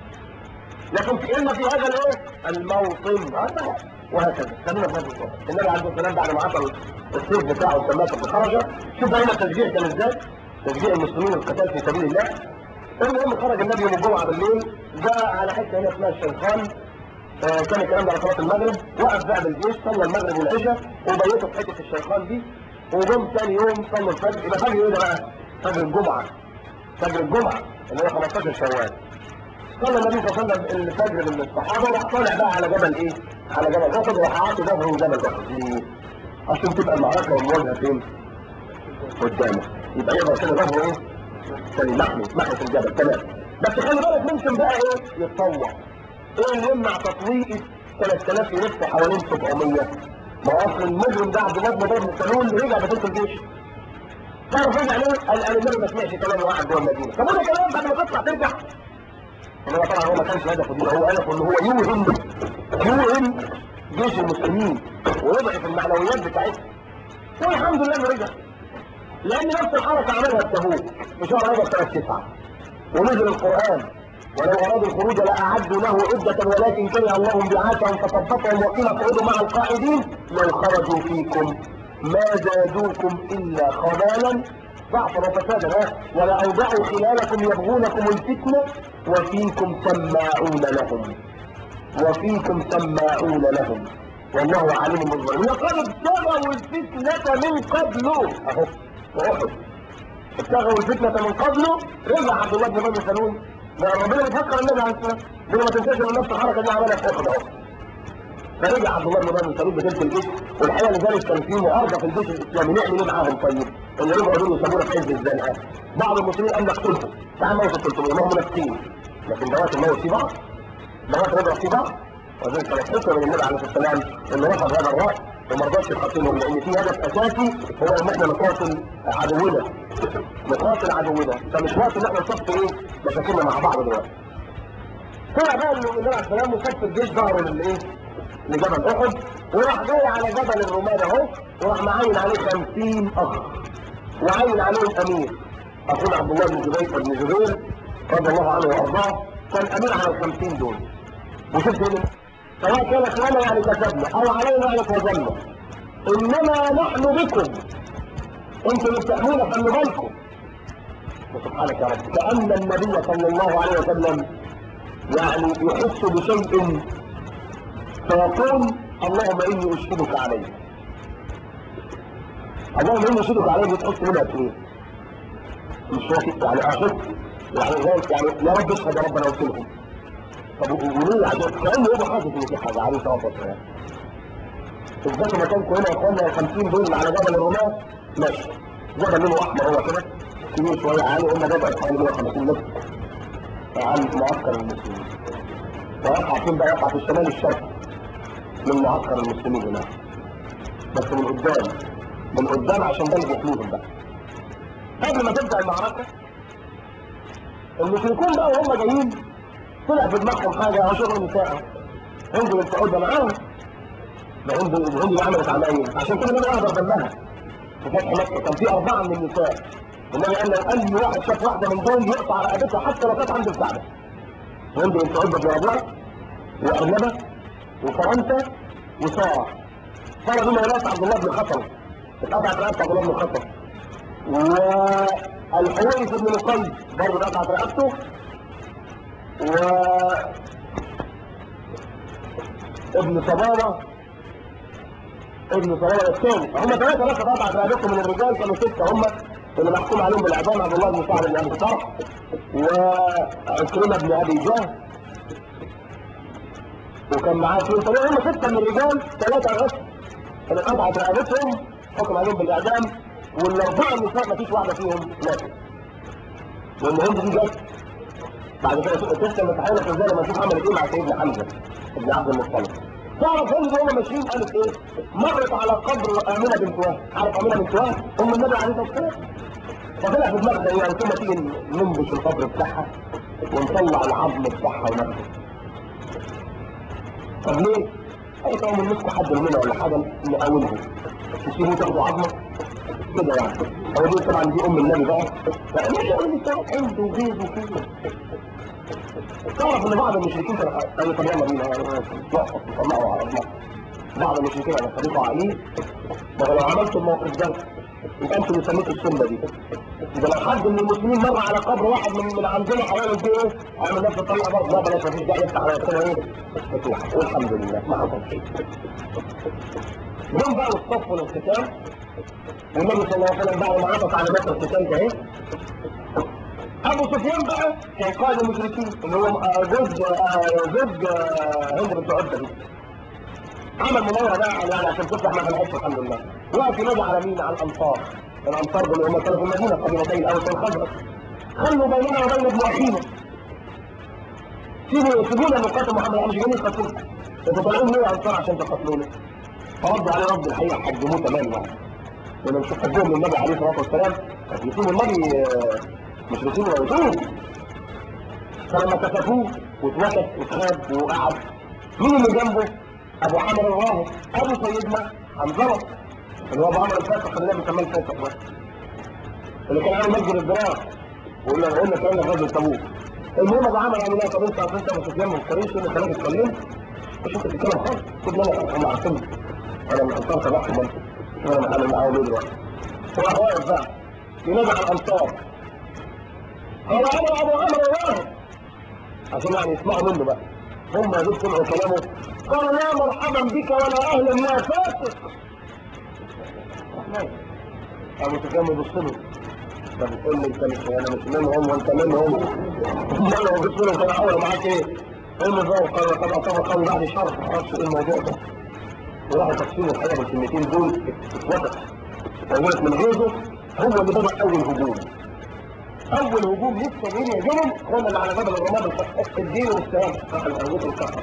لكن في إلا في هذا الايه؟ الموطن هذا وهكذا خلينا في هذا الصوت النبي عليه الصلاه والسلام بعد ما عطل السيف بتاعه سماك بن خرجه شوف هنا التشجيع كان ازاي؟ تشجيع المسلمين للقتال في سبيل الله المهم خرج النبي يوم الجمعه بالليل جاء على حته هنا اسمها الشيخان آه، كان الكلام ده على صلاه المغرب وقف بقى بالجيش صلى المغرب والعشاء وبيته في حته الشيخان دي وجم ثاني يوم صلوا الفجر يبقى فجر ايه ده بقى؟ فجر الجمعه فجر الجمعه اللي هو 15 شوال صلى النبي صلى الله عليه وسلم الفجر بالصحابه وراح طالع بقى على جبل ايه؟ على جبل احد وراح عاطي ظهره من جبل احد ليه؟ عشان تبقى المعركه والمواجهه فين؟ قدامه يبقى يقدر كده ظهره ايه؟ كان محمي محمي في الجبل تمام بس خلي بالك ممكن بقى ايه؟ يتطوع ايه اللي يمنع تطويق 3000 يلف حوالين 700 ما هو اصل المجرم ده عبد الله بن ضرب السلول رجع بفلك الجيش تعرف رجع ليه؟ قال قال النبي ما سمعش كلام واحد جوه المدينه طب وده كلام بعد ما تطلع ترجع هو طبعا هو ما كانش هدفه دي هو هدفه ان هو يوهم يوهم جيش المسلمين ويضعف المعنويات بتاعتهم والحمد لله انه رجع لان نفس الحركه عملها التبوك في شهر رجب سنه تسعه ونزل القران ولو ارادوا الخروج لاعدوا له عده ولكن كره الله بعاثهم فثبتهم وقيل اقعدوا مع القاعدين لو خرجوا فيكم ما زادوكم الا خبالا ضعفا وفسادا ولا اوضعوا خلالكم يبغونكم الفتنه وفيكم سماعون لهم وفيكم سماعون لهم والله عليم بالظالمين وقد ابتغوا الفتنه من قبل اهو واحد ابتغوا الفتنه من قبل رجع عبد الله بن ابي سلول لان ربنا بيفكر النبي عليه الصلاه والسلام ما تنساش ان نفس الحركه دي عملها في احد اهو فرجع عبد الله بن ابي سلول بثلث الجيش والحقيقه لذلك كان في معارضه في الجيش الاسلامي نعمل ايه معاهم طيب؟ اللي رجعوا دول يسمونا في عز الزنقه بعض المسلمين قال نقتلهم تعال موت 300 ما هم منافقين لكن دوات الموت في بعض دوات رجعوا في بعض وذلك كانت حكمه من النبي عليه الصلاه والسلام انه رفض هذا الراي وما رضاش يقاتلهم لان في هدف اساسي هو ان احنا نقاتل عدونا نقاتل عدونا فمش وقت ان احنا نصف ايه مشاكلنا مع بعض دلوقتي طلع بقى انه النبي عليه السلام وصف الجيش ظهره للايه؟ لجبل احد وراح جاي على جبل الرومان اهو وراح معين عليه 50 اخ وعين عليهم امير اخونا عبد الله بن جبير بن جبير رضي الله عنه وارضاه كان امير على ال 50 دول وشفت هنا سواء كانت لنا يعني كسبنا او علينا يعني كسبنا انما نحن بكم انتم اللي بتحمونا خلوا بالكم وسبحانك يا رب كان النبي صلى الله عليه وسلم يعني يحس بشيء فيقول اللهم اني اشهدك عليه اللهم اني اشهدك عليه بتحس منها ايه مش واثق يعني اشك يعني يعني يا رب اشهد يا رب انا قلت لهم طب وليه عشان كانه هو حاسس ان في حاجه عليه الصلاه والسلام اثبتوا مكانكم هنا يا اخوانا 50 دول على جبل الرماه ماشي جبل لونه احمر هو كده كبير شويه عالي قلنا جبل حوالي 150 متر عن معسكر المسلمين ويقع فين بقى يقع في الشمال الشرقي من معسكر المسلمين هناك بس من قدام من قدام عشان ده اللي بيحميهم بقى قبل ما تبدا المعركه المشركون بقى وهم جايين طلع في دماغهم حاجه او شغل نساء هند بنت عقبه معاهم ده هند هند اللي عملت عمايل عشان كده النبي اهدر دمها في فتح مكه كان في اربعه من النساء النبي قال لو اي واحد شاف واحده من دول يقطع رقبتها حتى لو كانت عند الكعبه هند بنت عقبه بن ربيعه وارنبه وفرنسا وساره ساره دي مولاة عبد الله بن خطر اتقطعت رقبه عبد الله بن خطر والحويرث بن مقيد برضه اتقطعت رقبته و ابن صبابة ابن صبابة الثاني هم ثلاثة بس قطعت رقبتهم من الرجال كانوا ستة هم اللي محكوم عليهم بالاعدام عبد الله بن سعد بن ابي طرح وعكرمة بن ابي جهل وكان معاه اثنين طبعا هم ستة من الرجال ثلاثة بس اللي قطعت رقبتهم حكم عليهم بالاعدام والاربعة النساء ما فيش واحدة فيهم ماتت لان هند دي جت بعد كده تسلم المتحولة في ازاي لما نشوف عملت ايه مع سيدنا حمزة ابن عبد المطلب تعرف هند وهم ماشيين قالت ايه مرت على قبر امينة بنت وهب عارف امينة بنت وهب ام النبي عليه الصلاة والسلام فطلع في دماغنا ايه قالت لما تيجي ننبش القبر بتاعها ونطلع العظم بتاعها وناخده طب ليه؟ قالت لهم نمسكوا حد مننا ولا حاجة نقاومهم تسيبوا تاخدوا عظمة كده يعني هو دي طبعا دي ام النبي بقى فمش هقول لك عنده وغيظ وكده تعرف ان بعض المشركين كانوا قالوا طب يلا بينا نقف نطلعوا على الله بعض المشركين على الطريق عليه ده لو عملتوا الموقف ده يبقى انتوا اللي سميتوا السنه دي اذا لو حد من المسلمين مر على قبر واحد من من عندنا هيعمل فيه ايه؟ هيعمل نفس الطريقه برضه لا بلاش مفيش داعي يفتح على نفسنا ايه؟ مفتوح والحمد لله ما حصل شيء. جم بقى واصطفوا للقتال والنبي صلى الله عليه وسلم بعد ما عطف على مصر القتال ده ايه؟ ابو سفيان بقى كان قائد المشركين اللي هو جوز جوز هند بنت عتبه دي عمل مناوره بقى يعني عشان تفتح ما خلقتش الحمد لله وقف ينادي على مين على الانصار الانصار دول هم كانوا في المدينه قبيلتين الاوس والخزرج خلوا بيننا وبين ابن اخينا سيبوا سيبونا نقاتل محمد مش جايين نقاتلكم انتوا طالعين ليه يا انصار عشان تقاتلونا فردوا عليه رد الحقيقه حجموه تمام يعني لما مش حبهم للنبي عليه الصلاه والسلام يسيبوا النبي مش بيسيبوا يسيبوا فلما كتفوه واتوكت وخاب وقعد مين اللي جنبه؟ ابو عمرو الراهب ابو سيدنا حنظله اللي هو ابو عمرو الفاتح اللي النبي سماه الفاتح ده اللي كان عامل مسجد الضرار وقلنا قلنا كلام غزوه تبوك المهم ابو عمرو قال لي لا طب انت اصل انت ابو سفيان ما تتكلمش اللي خلاك اتكلمت مش انت بتتكلم خالص خد بالك هم عارفين انا من انصار تبعهم انت شوف انا بعمل معاهم ايه دلوقتي وراح واقف بقى ينادي على الانصار قال انا ابو عمرو واحد عشان يعني يسمعوا منه بقى هم يا دوب سمعوا كلامه قالوا يا مرحبا بك ولا اهلا يا فاسق ابو سفيان بيبص له انت بتقول لي انت مش انا مش منهم وانت منهم امال لو بص له كان اول معاك ايه؟ قول له بقى قال قد اصاب قوم بعد شر ما اعرفش ايه الموضوع ده وراحوا تقسيموا الحقيقه بالكلمتين دول اتوقف وقلت من غيره هو اللي بدا اول هجوم اول هجوم لسه جاي يهجمهم هم اللي على جبل الرماد الدين والسلام راح الارجوت الكفر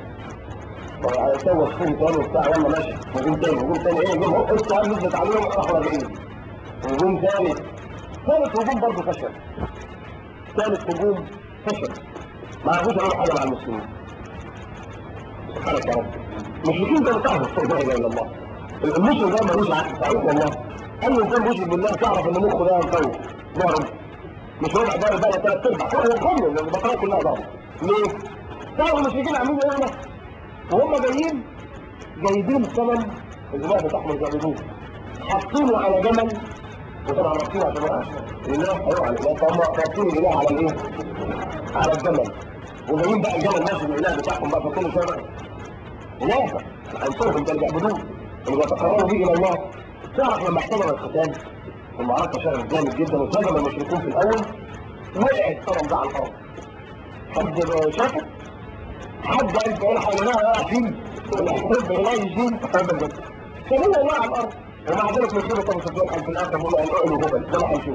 سوى سكون تاني وبتاع يلا ماشي هجوم تاني هجوم تاني ايه هجوم هو السؤال نزلت عليهم راحوا راجعين هجوم تاني ثالث هجوم برضه فشل ثالث هجوم فشل ما عرفوش يعملوا حاجه مع المسلمين سبحانك يا رب المشركين كانوا تعرفوا لا اله الا الله المسلم ده ملوش عقل تعرف والله اي انسان مشرك بالله تعرف ان مخه ده مطوع ضارب مش ربع ضارب بقى ثلاث ارباع هو كله لان البطاريه كلها ضارب ليه؟ تعرف المشركين عاملين ايه هنا؟ وهم جايين جايبين الثمن الاله بتاعهم جايبوه حاطينه على جمل وطبعا رابطين عشان ما الاله هيروح على الاله فهم رابطين الاله على الايه؟ على الجمل وجايين بقى الجمل ماشي الاله بتاعهم بقى فكل شويه بقى اله هينصرهم ده اللي بيعبدوه اللي بيتقربوا به الى الله تعرف لما احتضر الختان المعركه شغل جامد جدا وهزم المشركون في الاول وقع الصنم ده على الارض حد شافه حد قال بقول حوالينها يا عشين يحب لا يجين ابدا سموه الله على الارض ومع ذلك مسلمة ابو سفيان قال في الاخر بيقول العقل هبل ده ما هنشوف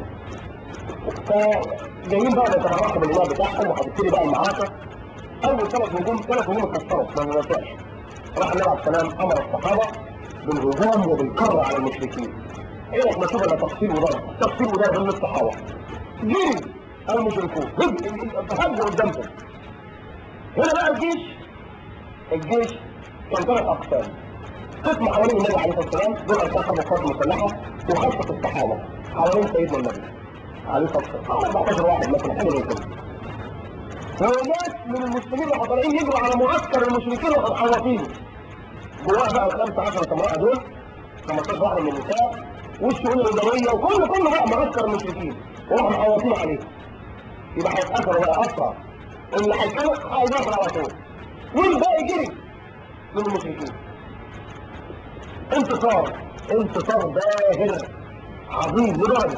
فجايين بقى بيتحركوا بالاله بتاعهم وهتبتدي بقى المعركه اول ثلاث هجوم ثلاث هجوم اتكسروا ما نفعش راح النبي عليه السلام امر الصحابه بالهجوم وبالكر على المشركين ايه لك ما شوف الا تفصيل وضرب تفصيل وضرب من الصحابه جري المشركون هجوا قدامهم هنا بقى الجيش الجيش كان ثلاث اقسام قسم حوالين النبي عليه الصلاه والسلام دول اركان قوات مسلحه وخمسه الصحابه حوالين سيدنا النبي عليه الصلاه والسلام 14 واحد مثلا حاجه زي كده وناس من المسلمين اللي طالعين يجروا على معسكر المشركين وحواطينه جواه بقى الخمسة عشرة امرأة دول 15 واحدة من النساء والشؤون الإدارية وكل كله بقى معسكر المشركين وهم محوطين عليه يبقى هيتأثروا بقى أسرع اللي هيتكلم هيدخل على طول والباقي جري من المشركين انتصار انتصار باهر عظيم لدرجة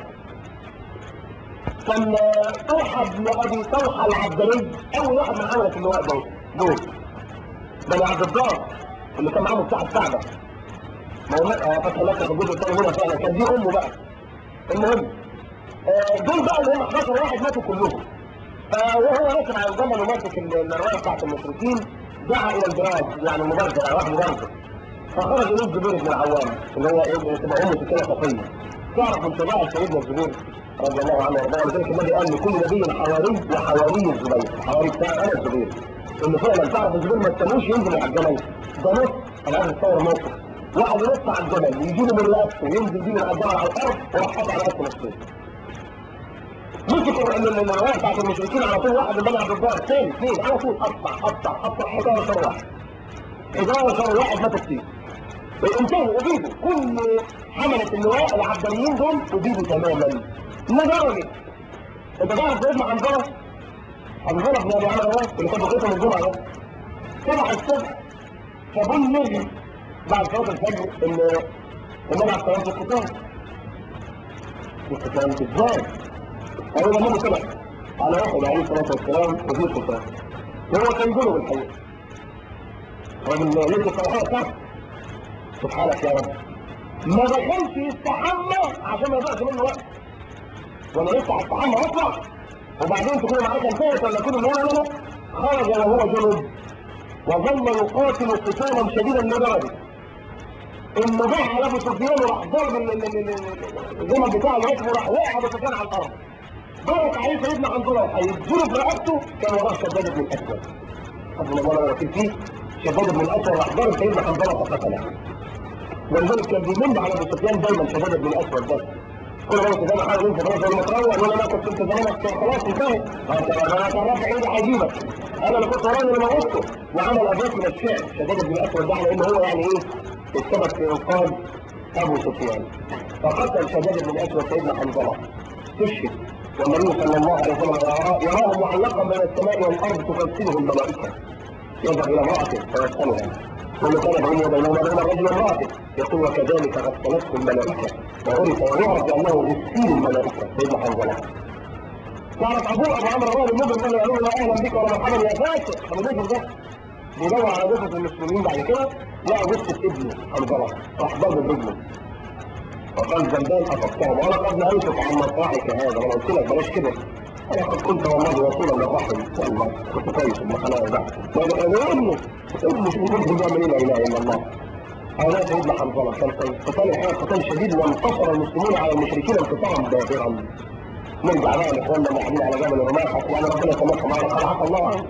كان طلحة بن أبي طلحة العبدلي أول واحد من عملة اللواء دول دول بني عبد الدار اللي كان معاه مفتاح الكعبة ما هو اه فتح مكة في الجزء الثاني هنا فعلا كان دي أمه بقى المهم آه دول بقى اللي هم 11 واحد ماتوا كلهم فوهو راكب على الجمل وماسك الرايه بتاعت المشركين دعا الى البراد يعني مبارزه يعني واحد مبارزه فخرج اليه الزبير بن العوام اللي هو ايه تبقى امه كده صفيه تعرف من شجاعه سيدنا الزبير رضي الله عنه وارضاه ولذلك النبي قال لكل نبي حواري وحواري الزبير الحواري بتاعي انا الزبير اللي فعلا تعرف الزبير ما استنوش ينزل على الجبل ده نص انا عايز اتصور موقف واحد ينط على الجبل يجيله من راسه وينزل بيه من على الجبل على الارض وراح حاطط على راسه نصين مسكوا الروايه بتاعت المشركين على طول واحد بني عبد الدار اثنين اثنين على طول قطع قطع قطع 11 واحد 11 واحد ماتوا فيه انتهوا وبيدوا كل حملة اللواء العبداليين دول وبيدوا تماما لدرجة انت تعرف سيدنا حنظلة حنظلة بن ابي عمرو اللي كان بقيته من الجمعة ده صبح الصبح فبلغ بعد صلاة الفجر ان النبي عليه الصلاة والسلام في القتال في القتال ازاي؟ قالوا له النبي طلع على واحد عليه الصلاة والسلام وفي القتال وهو كان جنوب الحقيقة راجل لسه صلاحية صح سبحانك يا رب ما دخلش يستحمى عشان ما يضيعش منه وقت وانا لسه هستحمى واطلع وبعدين تكون المعركه انتهت ولا يكون لا لا لا خرج وهو جنوب وظل يقاتل قتالا شديدا لدرجه انه جه على ابو سفيان وراح ضرب الجمل بتاعه الركب وراح وقع ابو سفيان على الارض ضرب عليه سيدنا حنظله هيديله في رقبته كان وراه شداد بن الاسود حسبنا الله ونعم الوكيل فيه شداد بن الاسود راح ضرب سيدنا حنظله فقتله ولذلك كان بيمن على ابو سفيان دايما شداد بن الاسود ده كل ما انت زمان حاجه انت خلاص لما تروح ولا انا كنت انت زمانك خلاص انتهت انا تعرف عيد هجيبك انا اللي كنت ورايا اللي موته وعمل ابيات من الشعر شداد بن الاسود ده لان هو يعني ايه السبب في انقاذ ابو سفيان فقتل شداد بن الاسود سيدنا حنظله استشهد والنبي صلى الله عليه وسلم يراه معلقا بين السماء والارض تغسله الملائكه يذهب الى امراته فيسالها ثم كان بينه وبينه وبين الرجل وامراته يقول وكذلك غسلته الملائكه وعرف ويعرف بانه غسيل الملائكه سيدنا حنظله تعرف ابوه ابو عمرو الراوي المجرم قال له يقول له اهلا بك ومرحبا يا فاسق ابو بكر ده بيدور على جثث المسلمين بعد كده لقى جثه ابنه حنظله راح ضرب برجله وقال زندان اصبته وانا قد نهيتك عن مطرحك هذا وانا قلت لك بلاش كده انا قد كنت والله رسولا للرحم والله كنت كويس ابن حلال ده وده ابنه ابنه شوف ابنه بيعمل ايه لا اله الا الله هذا سيدنا حنظله كان قتال الحقيقه قتال شديد وانتصر المسلمون على المشركين انتصارا باهرا نرجع بقى لاخواننا اللي قاعدين على جبل الرماح يعني ربنا يسامحهم على قد عفى الله عنهم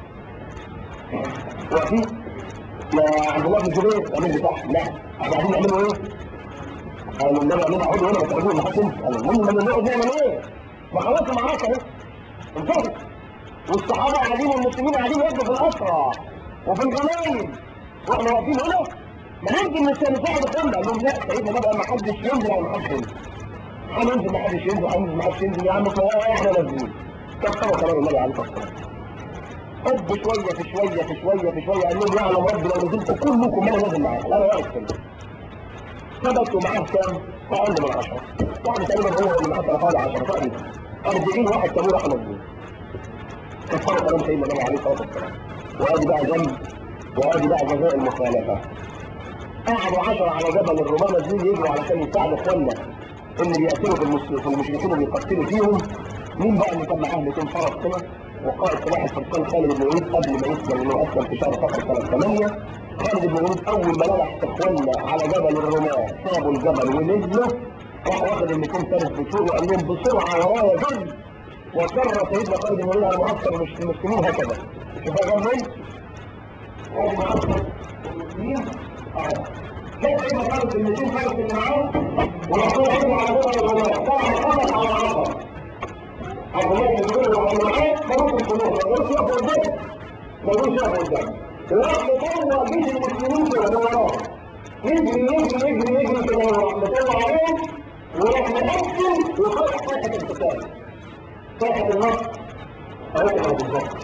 وفي يا عبد الله بن الزبير امير بتاعهم لا احنا قاعدين نعملوا ايه؟ قالوا النبي قال لنا اقعدوا هنا ما تقعدوش ما حدش يمشي قالوا المهم لما نقعد نعمل ايه؟ ما خلاص المعركه اهي انتهت والصحابه قاعدين والمسلمين قاعدين ياخدوا في الاسرى وفي الغنايم واحنا واقفين هنا ما ننزل نساعد اخواننا قال لهم لا سيدنا النبي ما حدش ينزل ولا ما حدش ينزل هننزل ما حدش ينزل هننزل ما حدش ينزل يا عم احنا نازلين كفروا كلام النبي عليه الصلاه والسلام حب شويه في شويه في شويه في شويه قال لهم يعلم ربي لو نزلت كلكم انا نازل معاكم انا واقف كده ثبتوا معاه كام؟ اقل من 10 يعني تقريبا هو اللي معاه حوالي 10 تقريبا 40 واحد كانوا راحوا نازلين كفروا كلام سيدنا النبي عليه الصلاه والسلام وادي بقى ذنب وادي بقى جزاء المخالفه قعدوا 10 على جبل الرماه نازلين يجروا علشان يساعدوا اخواننا اللي بيقتلوا في المسلمين في المشركين اللي بيقتلوا فيهم مين بقى اللي كان معاه 200 فرس كده وقائد سلاح الفرسان خالد بن وليد قبل ما يسلم انه اسلم في شهر صفر سنه 8 خالد بن وليد اول ما لمح اخواننا على جبل الرماه سابوا الجبل ونزلوا راح واخد ال 200 فارس بسوق وقال لهم بسرعه ورايا جري وكر سيدنا خالد بن وليد على معسكر المسلمين هكذا شوف يا جماعه ادي معسكر المسلمين اه كيف سيدنا خالد بن 200 فارس اللي معاه وراحوا عينوا على جبل الرماه طبعا خلص على عقب عبد الله بن زبير وعبد الرحمن ملوك القلوب ما يقولش يقف قدام ما يقولش يقف قدام وراح مطلع جيش المسلمين كده من وراه يجري يجري يجري يجري كده وراح مطلع عليهم وراح مقسم وفتح ساحه القتال ساحه النصر هيطلع بالظبط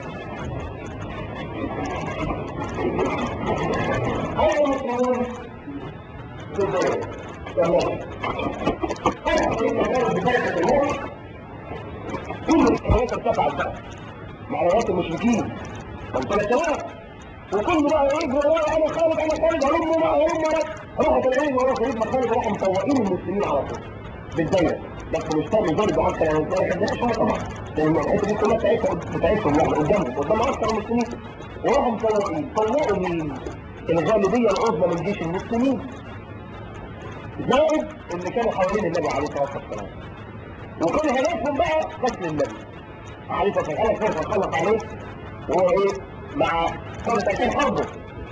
هذا المسلمون بالظبط تمام هذا المكان بتاعت النصر كل الحيوانات ارتفعت بقى معنويات المشركين كان 3000 وكل بقى يجري ورايا انا خالد انا خالد هلم بقى هلم راحوا طالعين ورا سيدنا خالد راحوا مطوقين المسلمين على طول بالدايره بس مش تعمل ضرب حتى لو ما يحبهاش هم طبعا لان الحته دي كلها بتاعتهم بتاعتهم يعني قدامهم قدام عسكر المسلمين وراحوا مطوقين طوقوا مين؟ الغالبيه العظمى من جيش المسلمين زائد اللي كانوا حوالين النبي عليه الصلاه والسلام وكل هدفهم بقى قتل النبي عليه الصلاه والسلام فرصه خلص عليه وهو ايه مع فرصه عشان حربه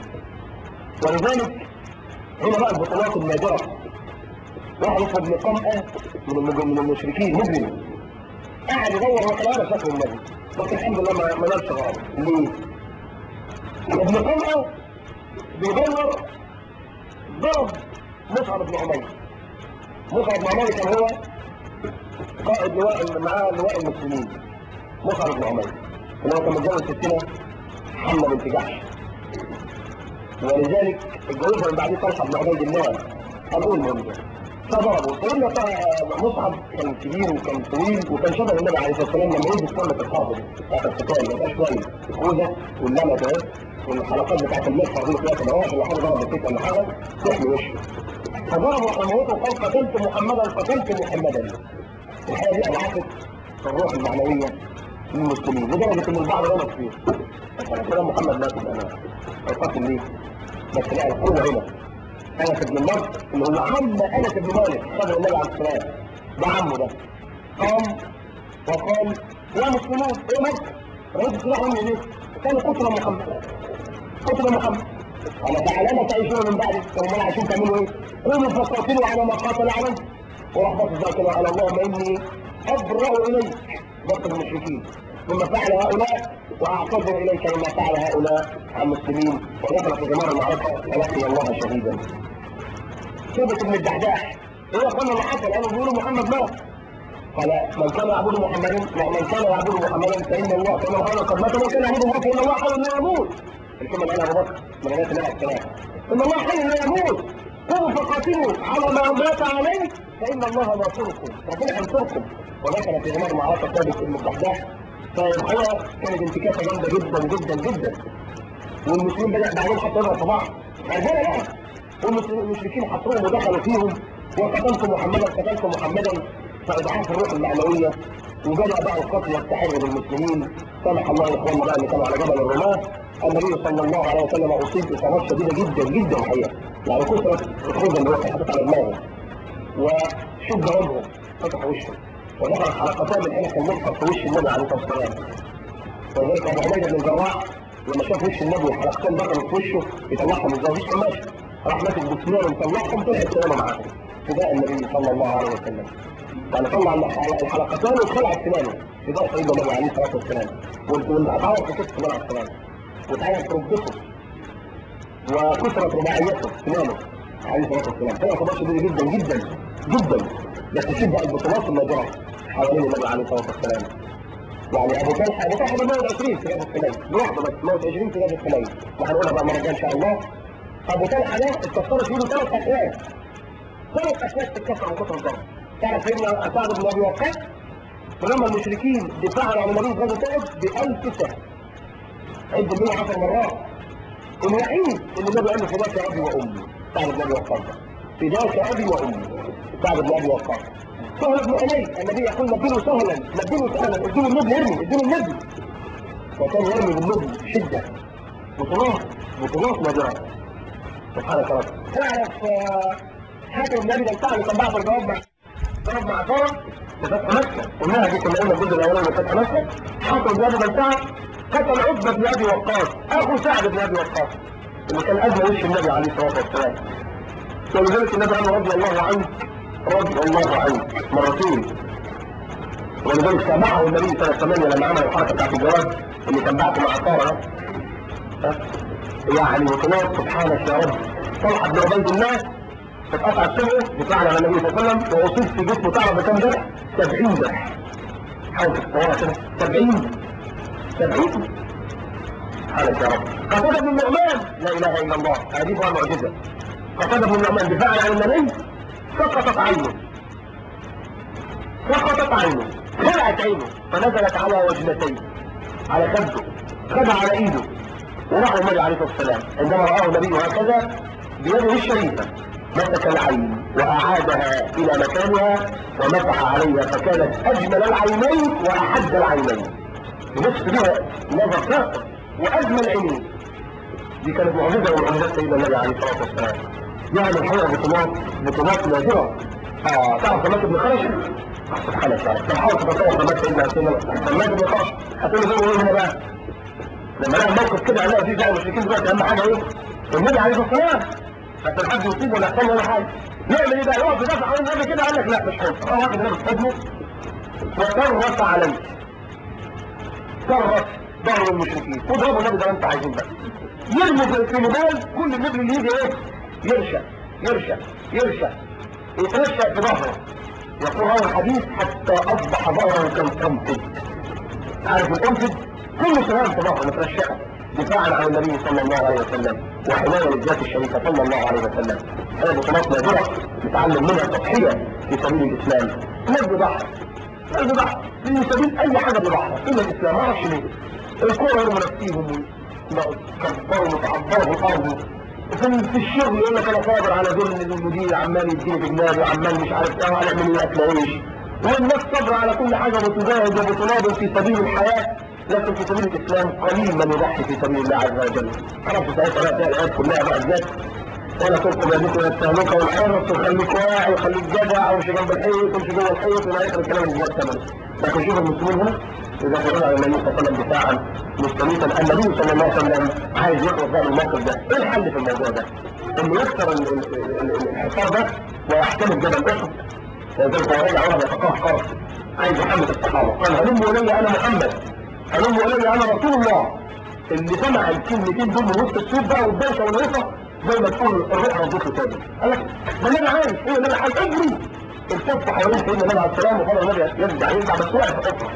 ولذلك هنا بقى البطولات النادره واحد اسمه ابن قمأة من المج- من المشركين مجرم قاعد يدور هو كان على شكل النبي بس الحمد لله ما ما نالش غرض ليه؟ ابن قمأة بيدور ضرب مصعب بن عمير مصعب بن عمير كان هو قائد لواء معاه لواء المسلمين مصعب بن عمير اللي هو كان متجوز ستنا حمله بنت جحش ولذلك اتجوزها من بعديه طلحه بن عبيد الله ابوه المهم ده فضربوا سيدنا مصعب كان كبير وكان طويل وكان شبه النبي عليه الصلاه والسلام لما يلبس سنه الحرب دي بتاعت القتال ما يبقاش كويس الخوذه واللمه ده والحلقات بتاعت المدفع دي بتاعت المواقف اللي حاجه ضربت فيك ولا حاجه تحمي وشه فضربوا وحموته وقال قتلت محمدا قتلت محمدا الحقيقه دي انعكست الروح المعنويه للمسلمين لدرجه ان البعض غلط فيه كلام محمد مات الامام القتل ليه؟ بس لا القوه هنا انس بن النضر اللي هو عم انس بن مالك صدر النبي عليه الصلاه والسلام ده عمه ده قام وقال يا مسلمون ايه مكه؟ رئيس السلاح من ليه؟ كان قتل محمد قتل محمد قال تعالى تعيشون من بعد ثم عايشين تعملوا ايه؟ قوموا فقاتلوا على ما قاتل عليه وراح بص بقى كده على اللهم اني ابرأ اليك ضبط المشركين ثم فعل هؤلاء واعتذر اليك مما فعل هؤلاء عن المسلمين ودخل في غمار المعركه ولقي الله شهيدا. ثابت بن الدحداح هو قال اللي حصل قالوا بيقولوا محمد مات قال من كان يعبد محمدا من كان يعبد محمدا فان الله كما قال قد مات ومن كان يعبد الله فان الله حي لا يموت الكلمه اللي قالها ابو بكر من الناس اللي الكلام ان الله حي لا يموت قوموا فقاتلوا على ما مات عليه فان الله ناصركم ربنا ينصركم ودخل في غمار معركه ثابت بن الدحداح فالحقيقه كانت انتكاسه جامده جدا جدا جدا والمسلمين بدأ بعدين حطوا لها صباح ربنا بقى والمشركين حطوهم ودخلوا فيهم وقتلت محمدا قتلت محمدا فاضعاف الروح المعنويه وبدا بقى القتل يستحر بالمسلمين سمح الله اخواننا بقى اللي كانوا على جبل الرماه النبي صلى الله عليه وسلم اصيب اصابات شديده جدا جدا الحقيقه يعني كثره الخوذه اللي هو حاطط على دماغه وشد وجهه فتح وشه ودخلت حلقتان من حلق المصحف في وش النبي عليه الصلاه والسلام ولذلك ابو عبيده بن الجراح لما شاف وش النبي وحلقتين دخلوا في وشه يطلعهم ازاي مش قماش راح ماسك بسنانه ومطلعهم طلعت سنانه معاهم فداء النبي صلى الله عليه وسلم يعني طلع الحلقتان وخلع سنانه فداء سيدنا النبي عليه الصلاه والسلام واتعور في كتف النبي عليه السلام واتعور في ركبته وكسرت رباعيته سنانه عليه الصلاه والسلام كان اصابات شديده جدا جدا جدا بس تشد البطولات النادره حوالين النبي عليه الصلاه والسلام يعني ابو طلحه ابو طلحه ده موت 20 في غزوه حنين لوحده بس موت 20 في غزوه حنين وهنقولها بقى مره جايه ان شاء الله ابو طلحه ده اتكسرت في ايده ثلاث اكواب ثلاث اكواب تتكسر من كتر الضرب تعرف سيدنا سعد بن ابي وقاص ولما المشركين دفاعا عن النبي في غزوه احد ب 1000 سهم عد 110 مرات الوحيد اللي النبي قال له فداك ابي وامي سعد بن ابي وقاص فداك ابي وامي سعد بن ابي وقاص سهل بن حنين النبي يقول نبله سهلا نبله سهلا اديله النبل ارمي اديله النبل وكان يرمي بالنبل شده بطولات بطولات نادره سبحانك رب تعرف حاتم النبي ده بتاع اللي كان بعد الجواب مع ضرب مع طرف لفتح مكه قلناها دي كنا قلنا الجزء الاولاني من فتح مكه حاتم النبي ده بتاع قتل عتبه بن ابي وقاص اخو سعد بن ابي وقاص اللي كان ادنى وش النبي عليه الصلاه والسلام ولذلك النبي قال رضي الله عنك رضي الله عنك مرتين ولذلك سامحه النبي سنه 8 لما عمل الحركه بتاعت الجواز اللي كان بعته مع طاره يعني بطولات سبحانك يا رب طلحه بن عبيد الله اتقطع سمعه دفاعا عن النبي صلى الله عليه وسلم واصيب في جسمه تعرف بكام جرح؟ 70 جرح حاول تتصورها كده 70 70 سبحانك يا رب قتاده بن النعمان لا اله الا الله هذه بقى معجزه قتاده بن النعمان دفاعا عن النبي سقطت عينه سقطت عينه خلعت عينه فنزلت على وجنتيه على خده خدها على ايده وراح النبي عليه الصلاه والسلام عندما راه النبي هكذا بيده الشريفه مسك العين واعادها الى مكانها ومسح عليها فكانت اجمل العينين واحد العينين بنفس بها نظر فاقد واجمل عينين دي كانت معجزه من معجزات سيدنا النبي عليه الصلاه والسلام يعني الحقيقه بطولات بطولات نادره اه تعرف سماك بن خرش سبحان الله طب حاول تتصور سماك سيدنا سماك بن خرش هتقول له ايه هنا بقى لما لقى موقف كده هنلاقي فيه زي المشركين دلوقتي اهم حاجه ايه؟ النبي عليه الصلاه والسلام عشان حد يصيب ولا يحصل ولا حاجه نعمل ايه بقى؟ يقف يدافع عن النبي كده قال لك لا مش هينفع راح واحد النبي في حضنه وكرس عليه كرس ظهر المشركين واضربوا النبي زي ما انتوا عايزين بقى يرموا في الموبايل كل النبل اللي يجي ايه؟ يرشق يرشق يرشق يترشق في ظهره يقول هذا الحديث حتى اصبح ظهره كالقنفذ عارف القنفذ كل سلام في ظهره مترشقه دفاعا عن النبي صلى الله عليه وسلم وحمايه للذات الشريفه صلى الله عليه وسلم هذه بطولات نادره نتعلم منها التضحيه في سبيل الاسلام الناس بيضحي الناس بيضحي في سبيل اي حاجه بيضحي الا الاسلام ما اعرفش ليه الكوره يرموا نفسيهم كبروا متعبروا في الارض في في الشغل يقول لك انا صابر على ذل المدير عمال يديني في جنابي وعمال مش عارف ايه هنعمل ايه اكل عيش والناس صابره على كل حاجه وتجاهد وبتناضل في سبيل الحياه لكن في سبيل الاسلام قليل من يضحي في سبيل الله عز وجل عرفت ساعتها بقى تلاقي الايات كلها بقى الذات ولا تلقوا بيدكم الى التهلكه والحرص وخليك واعي وخليك جدع ومشي جنب الحيط ومشي جوه الحيط والى اخر الكلام اللي جاب ثمنه لكن شوف المسلمين هنا يدافعون عن النبي صلى الله عليه وسلم دفاعا مستميتا النبي صلى الله عليه وسلم عايز يخلص بقى من الموقف ده ايه الحل في الموضوع ده؟ انه يكسر الحصار ده ويحتمل جبل احد فذلك هو رجع ورا يتقهقر عايز يحمد الصحابه قال هلموا الي انا محمد هلموا الي انا رسول الله اللي سمع الكلمتين دول من وسط السوق بقى والدوشه والهيصه زي ما تقول الروح ربطه تاني قال لك ده النبي عايز ايه النبي عايز اجري التف حوالين سيدنا النبي عليه السلام وقال النبي يرجع يرجع بس وقف فتره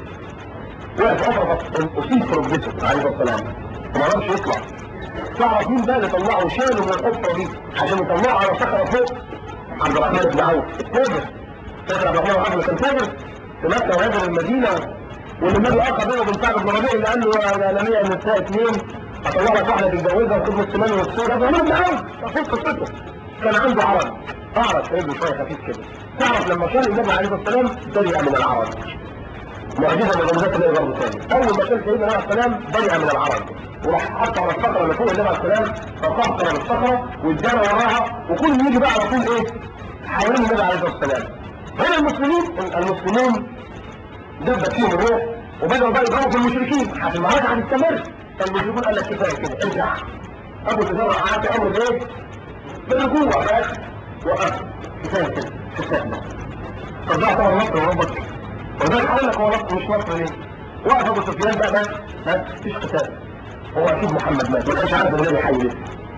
وقف فتره بس اصيب في ركبته عليه الصلاه والسلام وما عرفش يطلع تعرف مين بقى اللي طلعه وشاله من الحفره دي عشان يطلعه على صخره فوق عبد الرحمن بن عوف التاجر فاكر عبد الرحمن بن عوف كان تاجر في مكه وهاجر المدينه واللي النبي اخذ بينه وبين سعد بن ربيع اللي قال له يا لمية النساء اثنين اطلع لك واحده تتجوزها وخد نص مال والسور عبد الرحمن بن عوف تفوت قصته كان عنده عرض اعرض سيده شويه خفيف كده تعرف لما كان النبي عليه الصلاه والسلام برئ من العرض معجزه من معجزات النبي برضه ثاني اول ما كان سيدنا عليه السلام برئ من العرض وراح حط على الصخره اللي فوق النبي عليه السلام فقهقر بالصخره وادانا وراها وكل يجي بقى على طول ايه حوالين النبي عليه الصلاه والسلام هنا المسلمين المسلمون دبت فيهم الروح وبدأوا بقى يضربوا في المشركين عشان المعركة هتستمر فالمشركون قال لك كفاية كده ارجع أبو تجرع عاد أمر إيه؟ بالرجوع بس وقف كفاية كده كفاية طب ده طبعا مصر وربك وده هقول لك هو مصر مش مصر ليه؟ وقف أبو سفيان بقى بس بس مفيش قتال هو أكيد محمد مات ما كانش عارف إن النبي حي لسه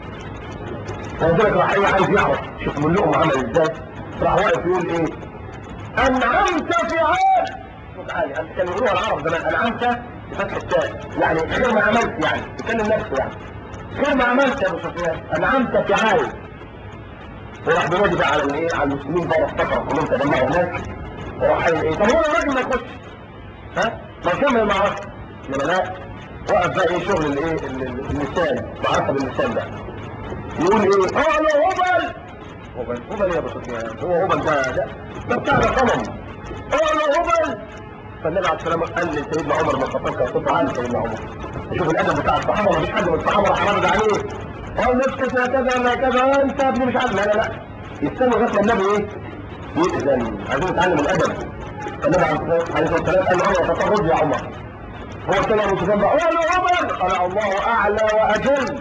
فلذلك راح ايه عايز يعرف شوف ملهم عمل ازاي راح واقف يقول ايه انعمت في عاد تعالى انت كانوا يقولوها العرب زمان انعمت بفتح التاء يعني خير ما عملت يعني يكلم نفسه يعني خير ما عملت يا ابو سفيان انعمت في عاد وراح بينادي بقى على الايه على المسلمين بقى افتكروا كلهم تجمعوا هناك وراح قايل ايه طب هو الراجل ما يخش ها ما كمل المعركه انما لا وقف بقى ايه شغل الايه ال- ال- اللسان معركه باللسان ده يقول ايه قال هبل هبل هبل يا ابو سفيان هو هبل ده ده ده بتاع ده صنم قال هبل فالنبي عليه السلام قال لسيدنا عمر بن الخطاب كان صوته عالي سيدنا عمر شوف الادب بتاع الصحابه ما فيش حد من الصحابه راح رد عليه قال نفسك يا كذا ما كذا انت ابني مش عارف لا لا لا يستنوا لغايه ما النبي ايه يأذن عايزين نتعلم الادب النبي عليه الصلاه والسلام قال لعمر الخطاب رد يا عمر هو كان ابو سفيان بقى قال عمر قال الله اعلى واجل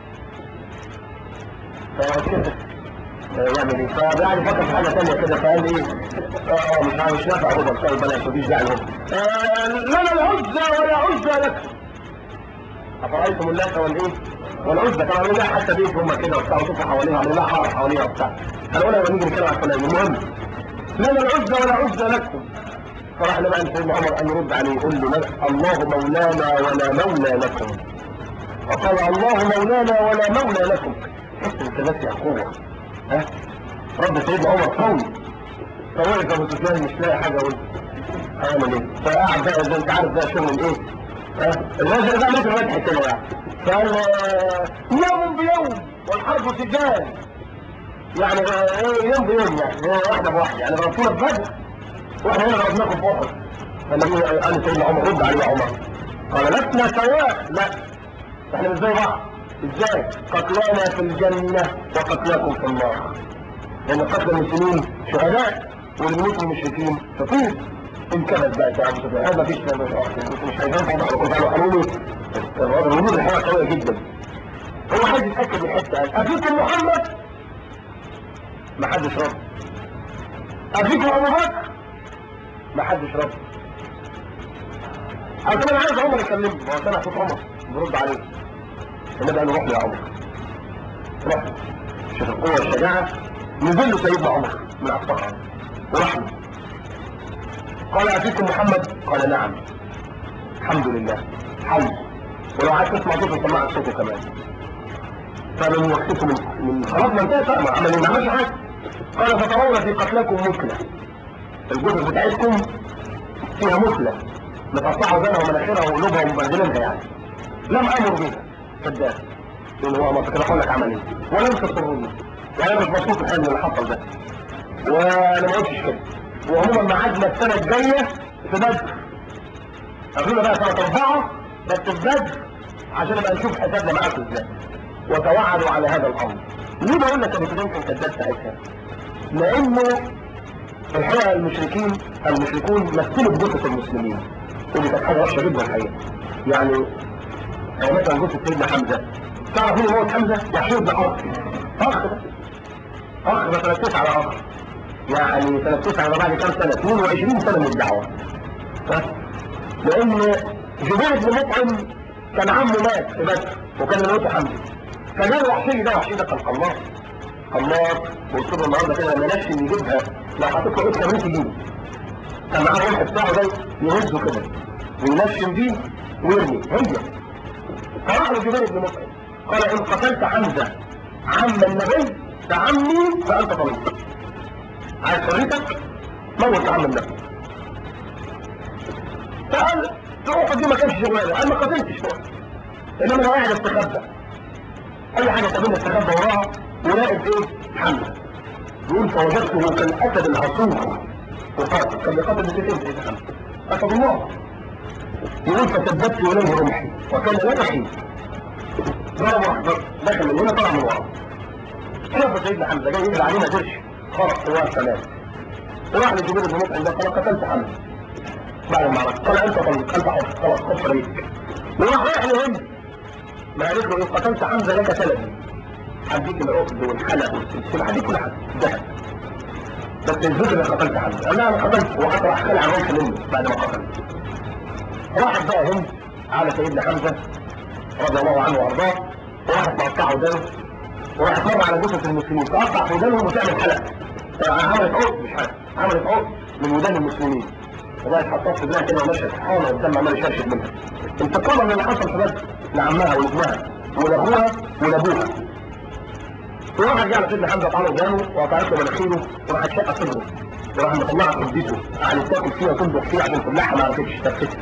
فكده يعمل ايه فيعني فكر في حاجه ثانيه كده فقال ايه اه مش عارف مش نافع هو طيب بلاش مفيش داعي لهم آه، لنا العزى ولا عزى لكم افرايتم اللات والايه والعزى كانوا عاملين لها حتى بيت هم كده وبتاع وشوفوا حواليها عاملين لها حاره حواليها وبتاع هنقولها لما نيجي نتكلم عن الفلان المهم لنا العزى ولا عزى لكم فراح لما ان سيدنا عمر ان يرد عليه يقول له لا، الله مولانا ولا مولى لكم وقال الله مولانا ولا مولى لكم حس بالثبات يا اخوه ها رب سيدنا عمر قوي فوقف ابو سفيان مش لاقي حاجه اقول هعمل ايه فقعد بقى زي انت عارف بقى شغل الايه ها الراجل ده مثل مدح كده يعني قال آه، يوم بيوم والحرب سجال يعني آه، ايه يوم بيوم يعني هو واحده بواحده يعني ضربتونا ببدر واحنا هنا ضربناكم بواحد فالنبي قال سيدنا عمر رد عليه يا عمر قال لسنا سواء لا احنا مش زي بعض ازاي قتلانا في الجنة وقتلاكم في النار لان قتل المسلمين شهداء والموت المشركين فطير انكبت بقى يا ابو سفيان هذا مفيش مش مش هيبان في بعض قالوا قالوا لي الردود الحقيقه قويه جدا هو عايز يتاكد من حته قال ابيكم محمد ما حدش رد ابيكم ابو بكر ما حدش رد قال طب انا عايز عمر يكلمني هو سامع صوت عمر برد عليه النبي قال له روح له يا عمر روح له. شوف القوه والشجاعه نزل له سيدنا عمر من على الصخره وراح له قال اتيكم محمد قال نعم الحمد لله حي ولو عايز تسمع صوته سمعت صوته كمان فمن وقتكم من من خلاص ما انتهى بقى، ما عمل ما عملش حاجه قال فترون في قتلكم مثله الجثث بتاعتكم فيها مثله متقطعه زنها ومناخيرها وقلوبها ومبهدلينها يعني لم امر بها كذاب لان هو ما كده اقول لك عمل ايه ولم تسرني يعني انا مش مبسوط الحلم اللي حصل ده وانا ما قلتش كده وعموما ميعادنا السنه الجايه في بدر قبلنا بقى سنه اربعه بس في بدر عشان نبقى نشوف حسابنا معاكم ازاي وتوعدوا على هذا الامر ليه بقول لك ابو سفيان كان كذاب ساعتها؟ لانه الحقيقه المشركين المشركون مثلوا بجثث المسلمين ودي كانت حاجه وحشه جدا الحقيقه يعني يعني مثلا جثه سيدنا حمزه تعرف مين هو حمزه؟ وحشي بن حرب اخ ده اخ ما تركز على اخ يعني سنة 9 بعد كام سنة 22 سنة من الدعوة ها؟ لأن جبير بن مطعم كان عمه مات في بدر وكان موته حمزة فجاء وحشي ده وحشي ده كان قناص قناص وصوب النهارده كده لما نفسي يجيبها لو حطيت له قطه مين تجيبه كان معاه الرمح بتاعه ده يهزه كده وينشم بيه ويرمي هي فراح لجبير بن مطعم قال ان قتلت حمزه عم النبي فعمي فانت طليق عايز حريتك موت عم النبي فقال تروح دي ما كانش شغلانه قال ما قتلتش فوق انما انا قاعد استخبى اي حاجه تقابلني استخبى وراها وراقب ايه حمزه يقول فوجدته كالاسد العصوف وقاتل كان بيقاتل بسيفين سيدنا حمزه اسد الله يقول فسددت اليه رمحي وكان لا يحيي ضرب واحد دخل من هنا طلع من ورا شاف سيدنا حمزه جاي يجري عليه ما قدرش خرج هو السلام وراح لجبير بن مطعم ده قال قتلت حمزه بعد المعركه قال انت طليق انت حر خلاص خد طريقك وراح رايح لهند ما قالت له ان قتلت حمزه لك سلبي هديك العقد والحلق والسلسله هديك كل حاجه ذهب بس الذكر اللي قتلت حمزه قال لا انا قتلت وحتى راح خلع الرمح منه بعد ما قتل راحت بقى هند على سيدنا حمزه رضي الله عنه وارضاه وراحت مقطعه ودانه وراحت مر على جثث المسلمين تقطع في ودانهم وتعمل حلق عملت عقد مش حاجه عملت عقد من ودان المسلمين وبقت حطها في دماغها كده ومشت حاله والدم عمال يشرشد منها انتقاما من اللي حصل في بدر لعمها ولابنها ولاخوها ولابوها وراح رجع لسيدنا حمزه تعالى قدامه وقطعت له مناخيره وراح شقه صدره وراح مطلعها كبدته قعدت تاكل فيها وتنضح فيها عشان تبلعها ما عرفتش تفتها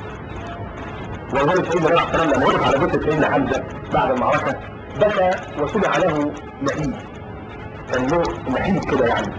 ولذلك سيدنا عليه السلام لما وقف على جثه سيدنا حمزه بعد المعركه بكى وسمع له نحيب كان له نحيب كده يعني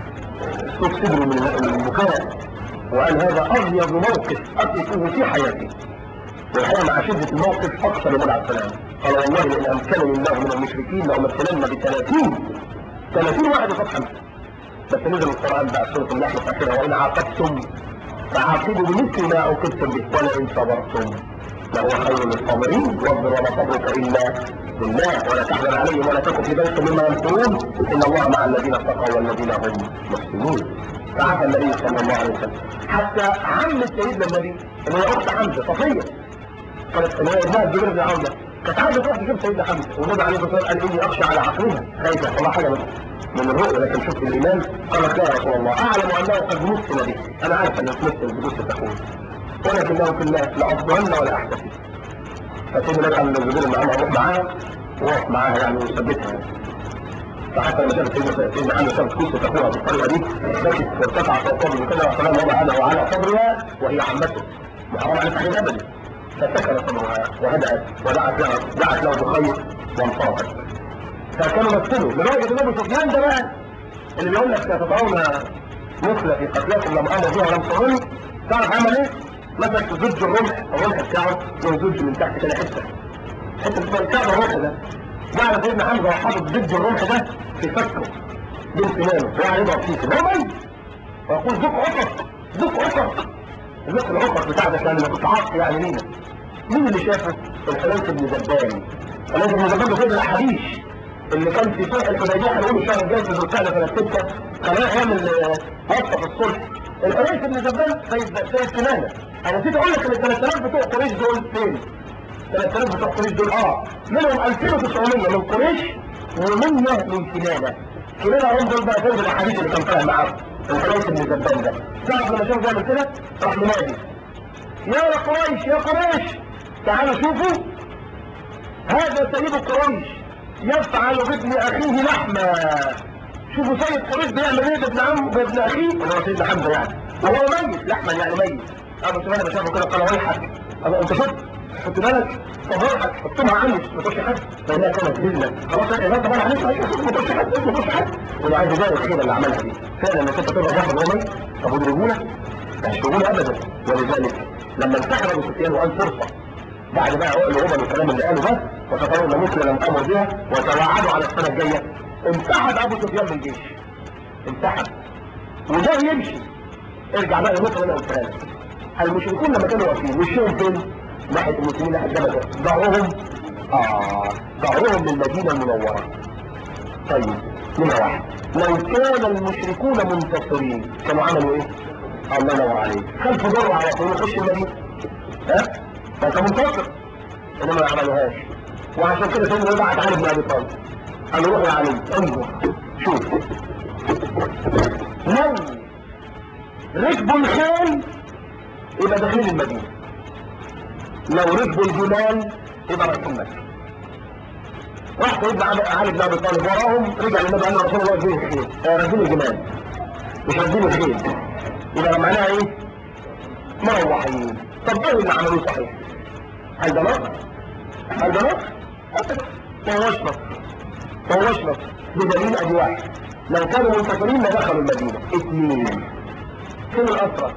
صوت صدره من البكاء وقال هذا أغيظ موقف أقفه في حياتي والحقيقة مع شدة الموقف أكثر من على السلام قال والله لئن أمكنني الله من المشركين لأمثلن ب 30 30 واحد يصاب حمزة بس نزل القرآن بقى سورة النحل في آخرها وإن عاقبتم فعاقبوا بمثل ما عوقبتم به ولئن صبرتم لهو خير للصابرين واصبر وما صبرك إلا بالله ولا تحزن عليهم ولا تكن في ضيق مما يمكرون إن الله مع الذين اتقوا والذين هم محسنون فعفى النبي صلى الله عليه وسلم حتى عمة سيدنا النبي اللي هي اخت حمزه صفيه كانت اللي هي ابنها الزبير بن عوده كانت عايزه تروح تشوف سيدنا حمزه والنبي عليه الصلاه والسلام قال اني اخشى على عقلها خايف يحصل لها حاجه من الرؤيا لكن شفت الايمان قالت لا يا رسول الله اعلم انه قد مثل به انا عارف انه مثل بجثه تكون ولكنه في الله لاصبرن ولا احتسب فسيدنا النبي قال للزبير بن عوده روح معاها وقف معاها يعني وثبتها فحتى لما شافت سيدنا سيدنا حمزه شافت قصه اخوها بالطريقه دي بكت وارتفع فوق صدره كده وسلام وضع انا وعلى صدرها وهي عمته محرم عليه تحريم ابدا فسكن صدرها وهدأت ودعت له دعت له بخير وانصرفت فكانوا مثلوا لدرجه ان ابو سفيان ده بقى اللي بيقول لك ستدعون مثل في قتلاكم لم امر بها ولم تروني تعرف عمل ايه؟ مسك زج الرمح الرمح بتاعه يزج من تحت كده حته حته بتاع الرمح ده جعل سيدنا حمزه وحاطط ضد الرمح ده في فكه بين سنانه وقاعد يضرب فيه كده هو ميت ويقول ذوق عقق ذوق عقق ذوق العقق بتاعتك يعني ما كنت عاق يعني مين مين اللي شافه؟ الحلال بن زبان الحلال بن زبان ده سيد الحريش اللي كان في صلح الحديبيه هنقول الشهر الجاي في ذو القعده سنه 6 كان رايح يعمل وصفه في الصلح الحلال بن زبان سيد سيد كنانه انا نسيت اقول لك ان ال 3000 بتوع قريش دول فين؟ 3000 بتوع قريش دول اه منهم 2900 من قريش ومنا من كنانة كنانة هم دول بقى فوق الاحاديث اللي كان طالع معاهم الحديث بن زبان ده تعرف لما شافوا بيعمل كده راح منادي يا قريش يا قريش تعالوا شوفوا هذا سيد قريش يفعل بابن اخيه لحما شوفوا سيد قريش بيعمل ايه بابن عمه بابن اخيه اللي هو سيدنا حمزه يعني وهو ميت لحما يعني ميت ابو سفيان لما شافه كده قال ويحك انت شفت خد بالك طبعا حطها عنك ما تقولش حد لانها كانت ذله خلاص يا طبعا عليك ما تقولش حد ما تقولش حد ولا عايز يبارك الخير اللي عملها دي فعلا انك انت تقدر واحد رومي ابو الرجوله مش رجوله ابدا ولذلك لما انتحر ابو سفيان وقال فرصه بعد بقى عقل الامم والكلام اللي قاله ده وتطورنا مثل لم امر بها وتوعدوا على السنه الجايه انسحب ابو سفيان من الجيش انسحب وده يمشي ارجع بقى للنقطه اللي انا قلتها لك المشركون لما كانوا واقفين وشهم فين؟ ناحية المسلمين ناحية جبل ظهرهم اه ظهرهم للمدينة المنورة طيب منها واحد لو كان المشركون منتصرين كانوا عملوا ايه؟ الله ينور عليك خلفوا دور على طول يخش المدينه ها؟ فانت منتصر انما ما عملوهاش وعشان كده سيدنا بعت علي بن ابي طالب قال له روح يا علي انظر شوف لو ركبوا الخيل يبقى داخلين المدينه لو ركبوا الجمال يبقى رايحين مكه راح سيدنا علي بن ابي طالب وراهم رجع للنبي قال له رسول الله فيه الخيل آه راكبين الجمال مش راكبين الخيل يبقى معناها ايه؟ مروحين طب ايه اللي عملوه صحيح؟ هل ده نصر؟ هل ده نصر؟ ما هوش نصر ما هوش نصر بدليل ادي واحد لو كانوا منتصرين لدخلوا المدينه اثنين فين الاسرى؟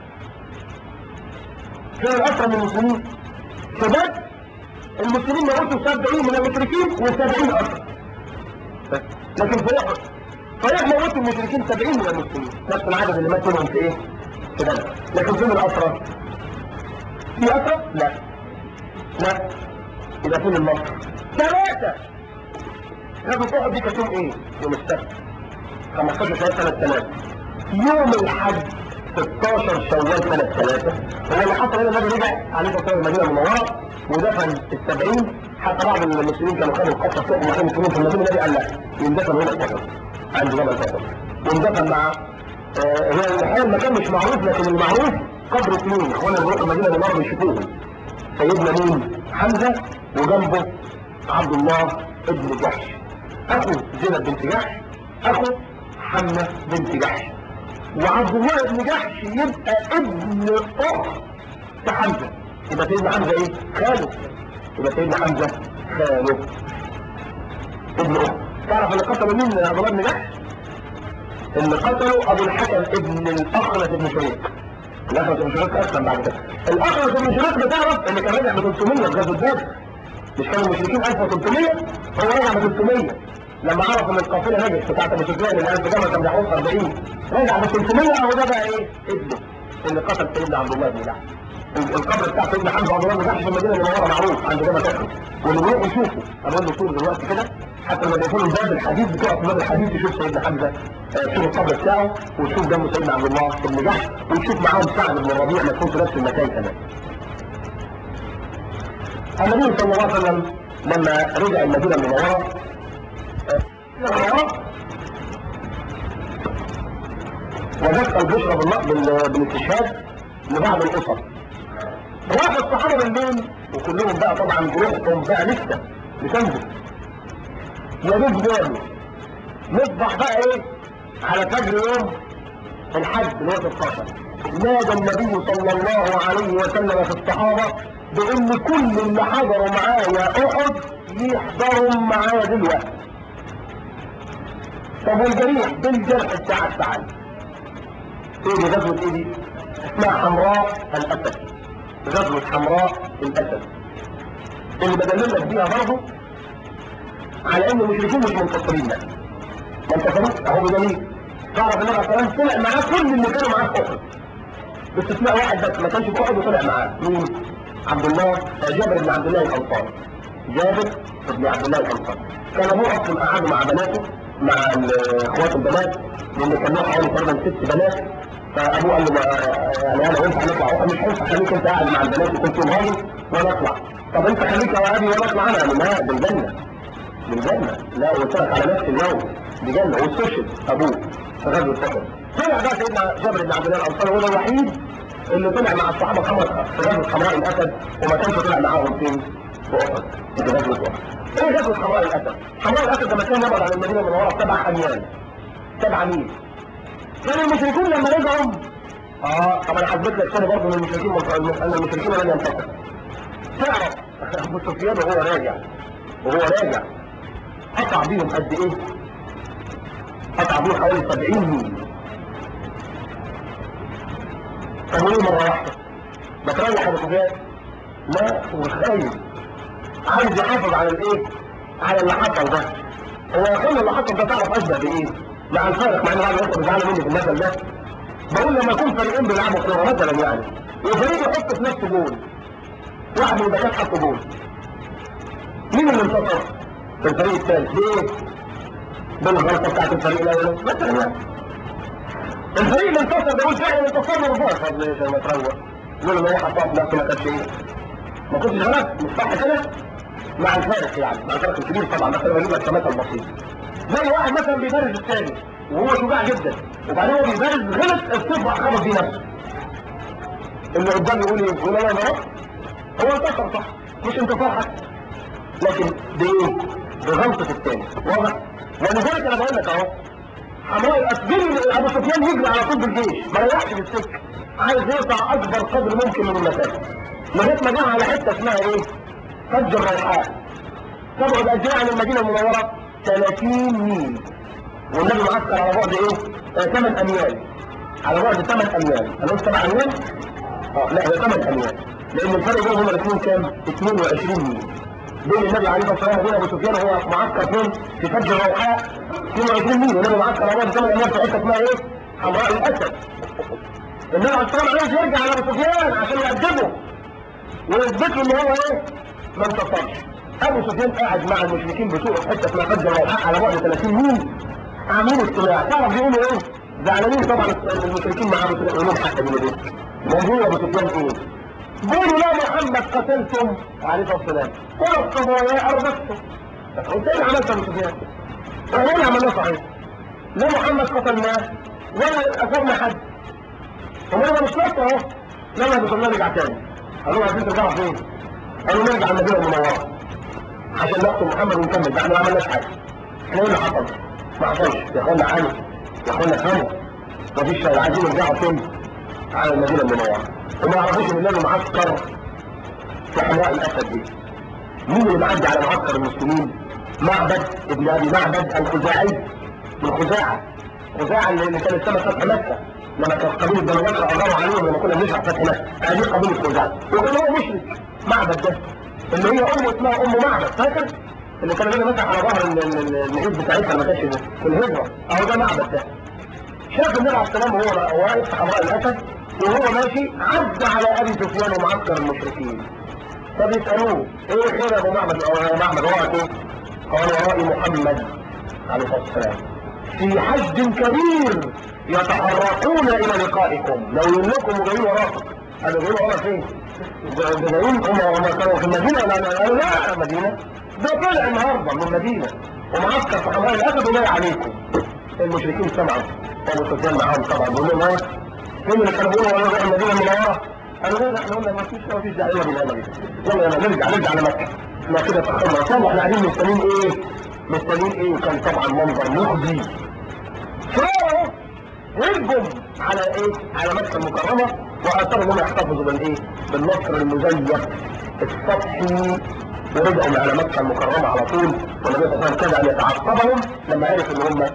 فين الاسرى من المسلمين؟ في بدر المسلمين موتوا 70 من المشركين و70 اسرى لكن في احد صحيح موتوا المشركين 70 من المسلمين نفس العدد اللي مات منهم في ايه؟ في بدر لكن فين الاسرى؟ في اسرى؟ لا لا يبقى فين النصر؟ ثلاثة غزوة احد دي كانت يوم ايه؟ يوم السبت 15 شوال سنة ثلاثة يوم الحج 16 شوال سنة ثلاثة هو اللي حصل هنا النبي رجع عليه الصلاة والسلام المدينة المنورة ودفن السبعين حتى بعض المسلمين كانوا خدوا القصة فوق مكان المسلمين في المدينة النبي قال لا يندفن هنا في أحد عند جبل أحد يندفن مع آه هو الحقيقة المكان مش معروف لكن المعروف قبر اثنين اخوانا اللي بيروحوا المدينة المنورة بيشوفوهم سيدنا مين؟ حمزة وجنبه عبد الله ابن جحش اخو زينب بنت جحش اخو حمة بنت جحش وعبد الله ابن جحش يبقى ابن اخت حمزة يبقى سيدنا حمزة ايه؟ خاله يبقى سيدنا حمزة خاله ابن اخت تعرف اللي قتلوا مين عبد الله ابن جحش؟ اللي قتلوا ابو الحكم ابن الاخرس ابن شريك الاخرس ابن شريك اسلم بعد كده الاخرس ابن شريك بتعرف اللي كان راجع ب 300 في غزوه بدر مش كانوا المشركين 1300 هو رجع ب 300 لما عرف ان القافله نجت بتاعت ابو سفيان اللي 1000 جمل كان بيحوط 40 رجع ب 300 اهو ده بقى ايه؟ ابنه اللي قتل سيدنا عبد الله بن جحش القبر بتاع سيدنا حمزه عبد الله بن جحش في المدينه المنوره معروف عند جبل احد واللي بيروح يشوفه اقول له صور دلوقتي كده حتى لما بيكون باب الحديد بتقف في باب الحديد تشوف سيدنا حمزه تشوف القبر بتاعه وتشوف دم سيدنا عبد الله بن جحش وتشوف معاهم سعد بن الربيع مدفون في نفس المكان كمان النبي صلى الله عليه وسلم لما رجع المدينه المنوره وجدت البشرى بالاستشهاد لبعض الاسر راح الصحابه بالليل وكلهم بقى طبعا جروحهم بقى لسه بتنزل يا دوب جابوا نصبح بقى ايه على فجر يوم الحج اللي هو 16 نادى النبي صلى الله عليه وسلم في الصحابه بان كل اللي حضروا معايا احد يحضروا معايا دلوقتي طب والجريح بالجرح بتاعك تعال ايه دي غزوه ايه دي اسمها حمراء الاسد غزوه حمراء الاسد اللي بدلل لك بيها برضه على ان المشركين مش منتصرين بس ما انتصروش اهو بدليل تعرف النبي عليه الصلاه طلع معاه كل اللي كانوا معاه في احد باستثناء واحد بس ما كانش في احد وطلع معاه مين؟ عبد الله جابر بن عبد الله الانصاري جابر بن عبد الله الانصاري كان ابوه اصلا قعد مع بناته مع اخوات البنات لان كان له حوالي تقريبا ست بنات فابوه قال له يعني انا وانت هنطلع مش هينفع خليك انت قاعد مع البنات وكنت راجل وانا اطلع طب انت خليك يا ابي وانا اطلع انا قال لا بالجنه بالجنه لا قلت لك على نفس اليوم دي جنه واستشهد ابوه في غزوه احد طلع بقى سيدنا جابر بن عبد الله الانصاري هو الوحيد اللي طلع مع الصحابه خمر في غزوه حمراء الاسد وما كانش طلع معاهم فين في احد في غزوه احد ايه غزوه حمراء الاسد؟ حمراء الاسد ده مكان يبعد عن المدينه المنوره سبع اميال سبع ميل كانوا المشركون لما رجعوا اه طب انا حسبت لك تاني برضه ان المشركين ان المشركين لم ينتصروا تعرف ابو سفيان وهو راجع وهو راجع قطع بيهم قد ايه؟ قطع بيهم حوالي 70 ميل طب ايه مره واحده؟ ما تريح ابو سفيان؟ لا هو خايف عايز يحافظ على الايه؟ على اللي حصل ده هو كل اللي حصل ده تعرف اشبه بايه؟ مع الفارق مع ان بعض الناس بيزعلوا مني في المثل ده بقول لما يكون فريقين بيلعبوا كوره مثلا يعني وفريق يحط في نفسه جول واحد من الباكات حط جول مين اللي انتصر؟ في الفريق الثالث ليه؟ بالغلطه بتاعت الفريق الاول مثلا الفريق اللي انتصر بيقول فعلا انتصرنا بالفرق طب ليه ما تروح يقول له ايه حطها في نفسه ما كانش ايه ما كنتش غلط مش صح كده مع الفارق يعني مع الفرق الكبير طبعا مثلا بجيب لك كمثل بسيط زي واحد مثلا بيبارز الثاني وهو شجاع جدا وبعدين هو بيبارز غلط الصبح خبط فيه نفسه اللي قدام يقول ايه يقول انا مرات هو انتصر صح مش انتصار حتى لكن بايه بغلطه الثاني واضح ولذلك انا بقول لك اهو حمراء الاسجين ابو سفيان يجري على طول بالجيش ما يريحش في السكه عايز يقطع اكبر قدر ممكن من المسافه لغايه ما جه على حته اسمها ايه فج الروحاء تبعد قد ايه عن المدينه المنوره 30 ميل والنبي معسكر على بعد ايه 8 اميال على بعد 8 اميال انا قلت 7 اميال اه لا هي 8 اميال لان الفرق بينهم الاثنين كام 22 ميل بين النبي عليه الصلاه والسلام وبين ابو سفيان هو معسكر فين في فج الروحاء 22 ميل والنبي معسكر على بعد 8 اميال في حته اسمها ايه حمراء الاسد النبي عليه الصلاه والسلام عايز يرجع على ابو سفيان عشان يأدبه ويثبت له ان هو ايه ما انتصرش ابو سفيان قاعد مع المشركين بتوعه في حته اسمها فج الروحاء على بعد 30 ميل عاملين اجتماع تعرف بيقولوا ايه زعلانين طبعا المشركين مع ابو سفيان لهم حق من ايه موضوع ابو سفيان ايه قولوا لا محمد قتلتم عليه الصلاه والسلام ولا القضايا اربكتم انت ايه عملت ابو سفيان احنا ايه عملناه صحيح لا محمد قتلناه ولا اثرنا حد ومرة مش شرط اهو لما دخلنا نرجع تاني قالوا عايزين ترجعوا فين؟ قالوا نرجع المدينه المنوره عشان نقتل محمد ونكمل احنا ما عملناش حاجه احنا ايه اللي حصل؟ ما حصلش يا اخوانا حاجه يا اخوانا فهموا مفيش عايزين يرجعوا فين؟ على المدينه المنوره وما يعرفوش ان لهم معسكر في حمراء الاسد دي مين اللي معدي على معسكر المسلمين؟ معبد ابن ابي معبد الخزاعي من خزاعه خزاعه اللي كانت سنه فتح مكه لما كانت قبيله بني بكر اقروا عليهم لما كنا بنشرح فتح مكه هذه قبيله خزاعه وكان هو مشرك معبد ده اللي هي امه اسمها ام معبد فاكر؟ اللي كان بينا مسح على ظهر النعيد بتاعتها ما كانش في الهجره اهو ده معبد ده شاف النبي عليه السلام وهو واقف في حمراء الاسد وهو ماشي عدى على ابي سفيان ومعسكر المشركين فبيسالوه ايه خير يا ابو معبد او يا معبد وراك ايه؟ قال ورائي محمد عليه الصلاه والسلام في حشد كبير يتحركون الى لقائكم لو يملكم وجايين وراكم قالوا جايين ورا فين؟ ده جايين هم هم كانوا في المدينه ولا قالوا لا المدينه ده طلع النهارده من المدينه ومعسكر في حمراء الاسد وجاي عليكم المشركين سمعوا ابو سفيان معاهم طبعا بيقول لهم ايه؟ فين اللي كانوا بيقولوا ولا المدينه المنوره؟ قالوا لا احنا قلنا ما فيش ما فيش داعي يلا بينا يلا بينا يلا يلا نرجع نرجع لمكه احنا كده تاخرنا طبعا احنا قاعدين مستنيين ايه؟ مستنيين ايه؟ وكان طبعا منظر مخزي فرعوا هجم على ايه؟ على مكه المكرمه واثروا انهم يحتفظوا بالايه؟ بالنصر المزيف السطحي ورجعوا على مكه المكرمه على طول والنبي صلى الله عليه وسلم كاد ان يتعقبهم لما عرف ان هم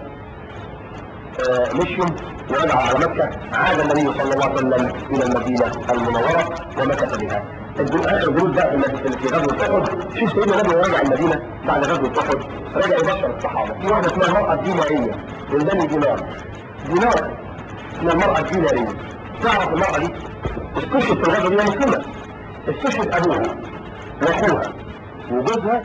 آه مشيوا ورجعوا على مكه عاد النبي صلى الله عليه وسلم الى المدينه المنوره ومكث بها. اخر جنود بقى في في غزوه احد شوف سيدنا النبي رجع المدينه بعد غزوه احد رجع يبشر الصحابه في واحده اسمها المراه الديناريه من بني دينار دينار اسمها المراه الديناريه تعرف المراه دي استشهد في الغزوه دي مسلمه استشهد ابوها واخوها وجوزها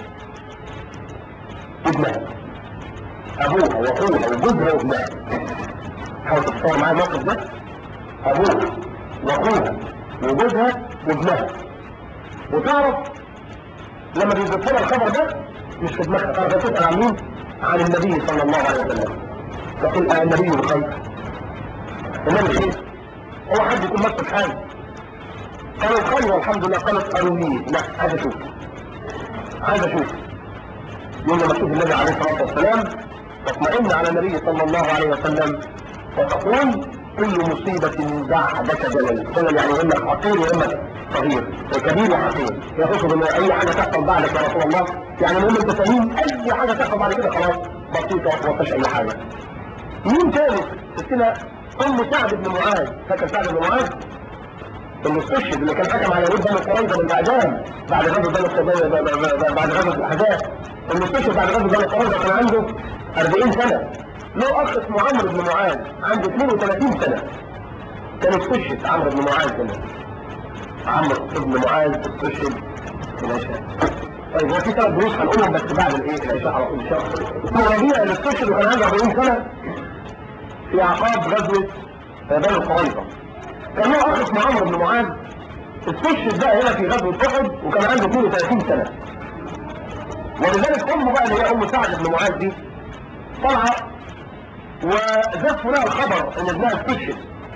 وابنها ابوها واخوها وجوزها وابنها حاول تتصور معايا الموقف ده ابوها واخوها وجوزها وابنها وتعرف لما بيذكرها الخبر ده مش في دماغها تعرف تسال عن مين؟ عن النبي صلى الله عليه وسلم تقول آه النبي بخير النبي خير هو حد يكون ماسك حاجه قالوا خير والحمد لله قالت اروني لا عايز اشوف عايز اشوف يوم لما تشوف النبي عليه الصلاه والسلام تطمئن على النبي صلى الله عليه وسلم وتقول كل مصيبة بعدك جلل جلل يعني إما حقير وإما صغير كبير وحقير يقصد إن أي حاجة تحصل بعدك يا رسول الله يعني المهم أنت سليم أي حاجة تحصل بعد كده خلاص بسيطة ما فيش أي حاجة مين ثالث؟ ستنا أم سعد بن معاذ فاكر سعد بن معاذ؟ المستشهد اللي كان حكم على يهود بني قريظه بالاعدام بعد غزوه بني بعد غزوه الاحزاب المستشهد بعد غزوه بني قريظه كان عنده 40 سنه له اخ اسمه عمرو بن معاذ عنده 32 سنه كان استشهد عمرو بن معاذ كمان عمرو بن معاذ استشهد في مشهد طيب هو في ثلاث دروس هنقولهم بس بعد الايه العشاء على طول ان شاء الله هو ربيع اللي استشهد وكان عنده 40 سنه في اعقاب غزوه بني قريظه كان له اخ اسمه عمرو بن معاذ استشهد بقى هنا في غزوه احد وكان عنده 32 سنه ولذلك امه بقى اللي هي ام سعد بن معاذ دي طالعه وزف لها الخبر ان ابنها استشهد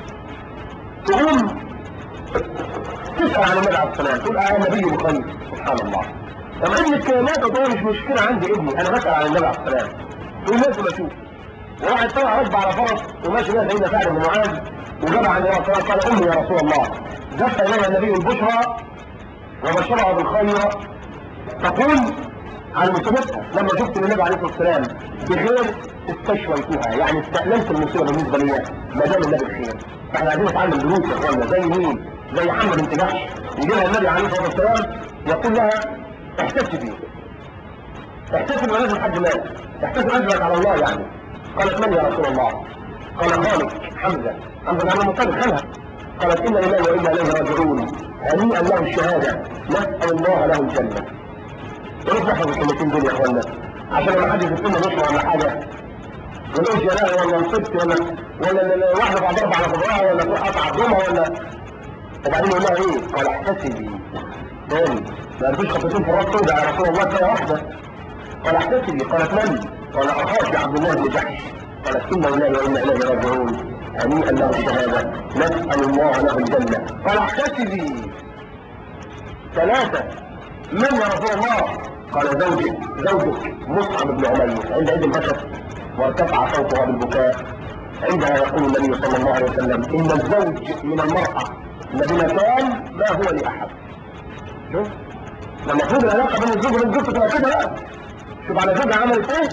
تقوم تسأل عن النبي عليه السلام تقول اه النبي بخير سبحان الله طب ابن الكلمات ده مش مشكلة عندي ابني انا بسأل عن النبي عليه السلام تقول لازم اشوف وواحد طلع راكب على فرس وماشي بيها سيدنا سعد بن معاذ وجاب عن النبي صلى الله عليه وسلم قال امي يا رسول الله زف اليها النبي البشرى وبشرها بالخير تقول عن مصيبتها لما شفت النبي عليه الصلاه والسلام بخير استشويتها يعني استأمنت المصيبه بالنسبه لي ما دام النبي بخير فاحنا عايزين نتعلم دروس يا اخوانا زي مين؟ زي عمرو بنت جحش يجي لها النبي عليه الصلاه والسلام يقول لها احتسبي احتسب لازم حد مات احتسب اجرك على الله يعني قالت من يا رسول الله؟ قال خالد حمزه حمزه بن عبد المطلب خالها قالت انا لله وانا اليه راجعون هنيئا له الشهاده نسال الله له الجنه وليش نحفظ الكلمتين دول يا اخوانا عشان لما حد يسمى نشرة ولا حاجه وليش جلاله ولا نصبت ولا ولا واحده بعد ضرب على صدرها ولا تروح قطع عظمها ولا وبعدين يقول لها ايه؟ قال احتسبي تاني ما عرفوش خطتين في الراس توجع يا رسول الله كده واحده قال احتسبي قالت من؟ قال اخاك يا عبد الله بن جحش قالت انا لله وانا اليه راجعون هنيئا له الشهاده نسال الله له الجنه قال احتسبي ثلاثه من يا رسول الله؟ قال زوجك زوجك مصعب بن عمير عند عيد البشر وارتفع صوتها بالبكاء عندها يقول النبي صلى الله عليه وسلم ان الزوج من المراه لبنتان ما هو لاحد شوف لما المفروض العلاقه بين الزوج والزوجه تبقى كده بقى شوف على زوجها عملت ايه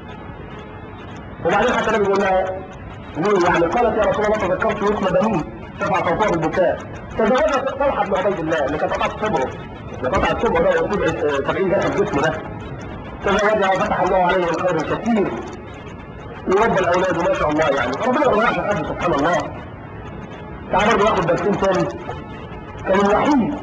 وبعدين حتى النبي بيقول لها ليه يعني قالت يا رسول الله تذكرت اسم بنين شفع صوتها بالبكاء تزوجت طلحه بن عبيد الله اللي كانت قطعت صبره اللي قطعت صبره ده يقول 70 جرح في جسمه ده تزوجها وفتح الله عليه الخير الكثير ورب الاولاد ما شاء الله يعني ربنا ما يعرفش حد سبحان الله تعال برضه ناخد درسين تاني كان الوحيد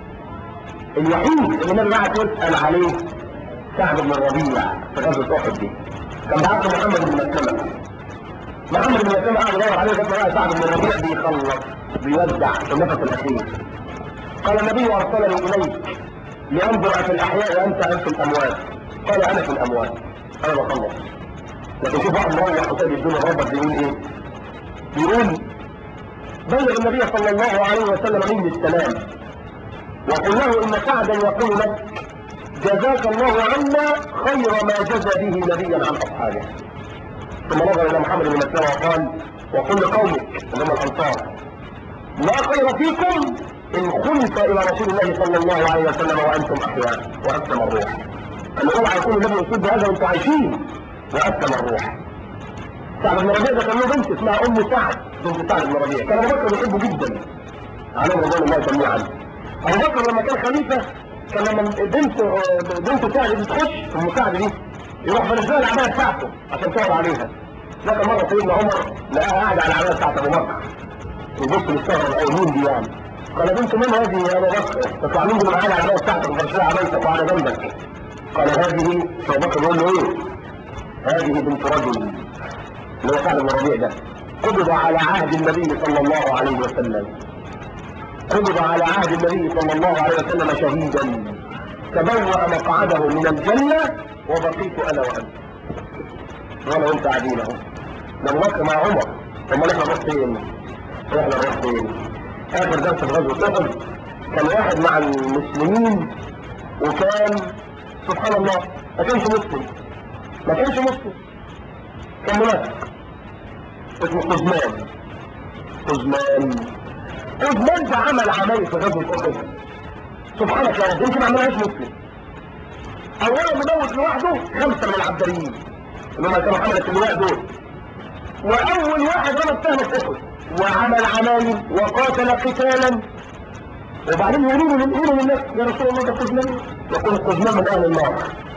الوحيد اللي النبي بعت يسال عليه سعد بن الربيع في غزوه احد دي كان بعته محمد بن مسلمه محمد بن مسلمه قاعد يدور عليه لغايه ما سعد بن الربيع بيخلص بيودع في النفس الاخير قال النبي ارسلني اليك لانظر في الاحياء انت ام في الاموات قال انا في الاموات انا بخلص لكن شوف واحد مروح وساب الدنيا ربك بيقول ايه بيقول بلغ النبي صلى الله عليه وسلم مني السلام وقل له ان سعدا يقول لك جزاك الله عنا خير ما جزى به نبيا عن اصحابه ثم نظر الى محمد بن مسلمه وقال وقل لقومك اللي هم الانصار لا خير فيكم ان خلف الى رسول الله صلى الله عليه وسلم وانتم احياء واسلم الروح قال له اوعى يكون النبي يصيب بهذا وانتم عايشين واسلم الروح سعد بن ربيع ده كان له بنت اسمها ام سعد بنت سعد بن ربيع كان ابو بكر بيحبه جدا عليهم رضوان الله جميعا ابو بكر لما كان خليفه كان لما بنت بنت سعد دي تخش ام سعد دي يروح فلسفه العبايه بتاعته عشان تقعد عليها لكن مره سيدنا عمر لقاها قاعده على العبايه بتاعت ابو بكر يبص للسهر الايمين دي يعني قال بنت من هذه يا ابو بكر تطلع مين معايا على العبايه بتاعتك وفرش لها عبايتك وعلى جنبك قال هذه ابو بكر يقول له ايه؟ هذه بنت رجل اللي هو سعد بن ربيع ده قبض على عهد النبي صلى الله عليه وسلم قبض على عهد النبي صلى الله عليه وسلم شهيدا تبوأ مقعده من الجنة وبقيت أنا وأنت وأنا وأنت قاعدين أهو لما بكر مع عمر أمال إحنا نروح فين؟ إحنا نروح فين؟ آخر درس في غزوة أحد كان واحد مع المسلمين وكان سبحان الله ما كانش مسلم ما كانش مسلم كان منافق اسمه قزمان قزمان قزمان ده عمل عمايل في غزوة أحد سبحانك يا رب يمكن ما عملهاش مسلم أولا مموت لوحده خمسة من العبدريين اللي هم كانوا حملة اللواء دول وأول واحد رمى سهم في أحد وعمل عمايل وقاتل قتالا وبعدين يقولوا له يقولوا للناس يا رسول الله ده قزمان يقول قزمان من أهل النار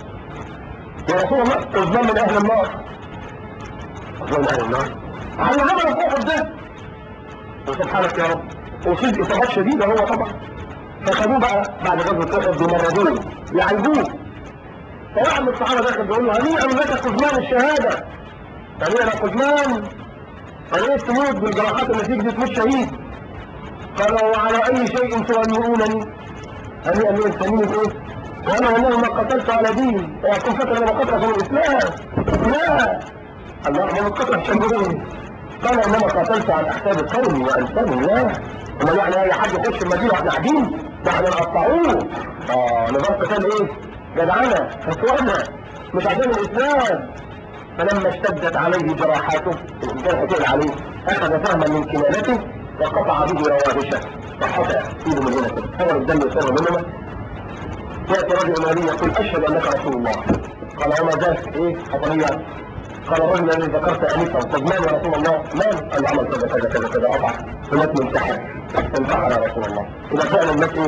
يا رسول الله قزمان من أهل النار قزمان من أهل النار على عمل في أحد ده وسبحانك يا رب وصيب إصابات شديدة هو طبعا فخدوه بقى بعد غزوه احد بمرضوه يعالجوه فواحد من الصحابه داخل بيقول له هنيئا لك قزمان الشهاده هنيئا يا قزمان هنيئا تموت بالجراحات اللي فيك دي تموت شهيد قال وعلى اي شيء تؤمنونني هنيئا ليه تسميني ايه وانا والله ما قتلت على دين يكون فاكر انا قتل في الاسلام لا الله ما قتل شنجرين قال انما قاتلت عن احساب قومي وانسابي لا وما يعني اي حد يخش المدينه واحنا قاعدين ده احنا نقطعوه اه نظام قتال ايه جدعانه اخوانا مش عشان الاسلام فلما اشتدت عليه جراحاته الجرح تقل عليه اخذ فهما من كنانته وقطع به روابشه فحتى ايده من هنا كده خرج الدم يسر منهما ياتي رجل نبي يقول اشهد انك رسول الله قال وما ذاك ايه قضيه قال الرجل الذي ذكرت انفا قد مال يا رسول الله مال قال عمل كذا كذا كذا كذا قطع هناك منتحر انتحر يا رسول الله اذا فعلا الناس ايه؟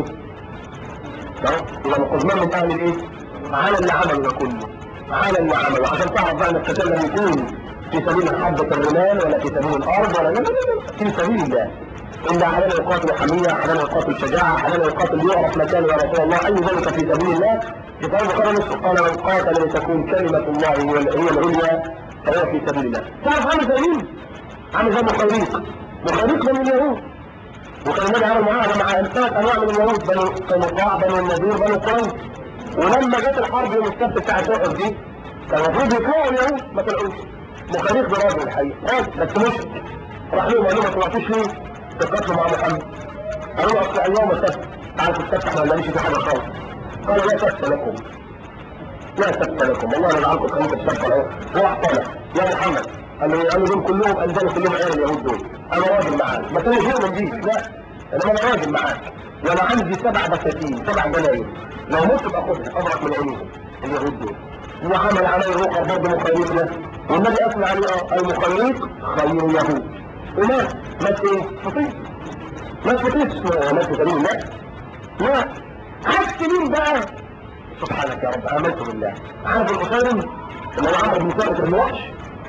اذا قزمان من اهل الايه؟ على اللي عمله ده كله على اللي عمله عشان تعرف بقى ان القتال لم يكون في سبيل حبة الرمال ولا في سبيل الارض ولا لا لا لا في سبيل الله إن علينا يقاتل حمية علينا يقاتل شجاعة علينا يقاتل يعرف مكانه يا رسول الله أي ذلك في سبيل الله كتاب البخاري نصف قال من قاتل لتكون كلمة الله هي هي العليا فهو في سبيل الله تعرف عامل زي مين؟ عامل زي مخيريق مخيريق من اليهود وكان النبي عمل معاهدة مع ثلاث أنواع من اليهود بنو قينقاع بنو النذير بنو قريظ ولما جت الحرب يوم السبت بتاع احد دي كان المفروض يطلعوا اليهود ما طلعوش مخيريق ده راجل الحقيقة راجل بس مشرك راح لهم قال لهم ما طلعتوش ليه؟ تقاتلوا مع محمد قالوا له اصل اليوم السبت عارف السبت احنا ما في حاجه خالص قالوا لا سبت لكم لا سبت لكم والله انا جعلكم خليكم السبت اهو هو احتمل يا محمد قال له قالوا دول كلهم انزلوا كلهم عيال اليهود دول انا راجل معاك ما كانش يؤمن بيك لا انما انا راجل معاك وانا عندي سبع بساتين سبع جناين لو مت ابقى خدها اضرب من عينيهم اليهود دول وعمل عليه روح برضه مخيريق ده والنبي اثنى عليه المخيريق خير يهود ومات مات ايه؟ فطير مات فطير اسمه مات سبيل الله لا عكس مين بقى سبحانك يا رب امنت بالله عارف القصيرم اللي هو عمرو بن ثابت بن وحش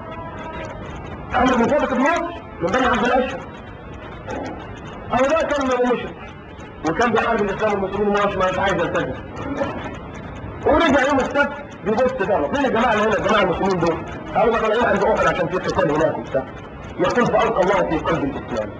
عمرو بن ثابت بن وحش من بني عبد الاشهر او ده كان من مشرك وكان بيحارب الاسلام والمسلمين ومش مش عايز يلتزم ورجع يوم السبت بيبص ده فين الجماعه اللي هنا الجماعه المسلمين دول قالوا ده طالعين عند اخر عشان في قتال هناك وبتاع يقول فألقى الله في قلب الإسلام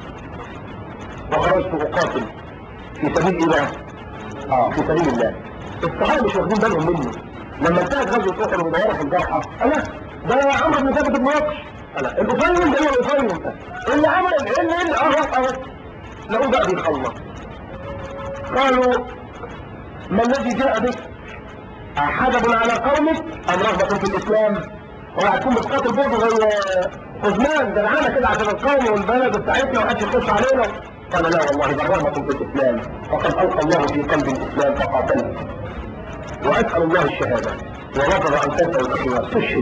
وخرجت أقاتل في سبيل إيه بقى؟ آه في سبيل الله الصحابة مش واخدين بالهم منه لما انتهت غزوة أحد ومدورة في الجرحى ألا ده عمرو بن ثابت بن وقش ألا الأفايم ده هو الأفايم ده اللي عمل اللي اللي أهو أهو لقوه بقى بيخلص قالوا ما الذي جاء بك؟ حدب على قومك أم رغبة في الإسلام؟ وهتكون بتقاتل برضه زي خزمان ده معانا كده عشان القوم والبلد بتاعتنا ومحدش يخش علينا قال لا والله ده رغبة في الاسلام فقد القى الله في قلب الاسلام فقاتلت واسال الله الشهاده ورفض ان تنسى الاخيار استشهد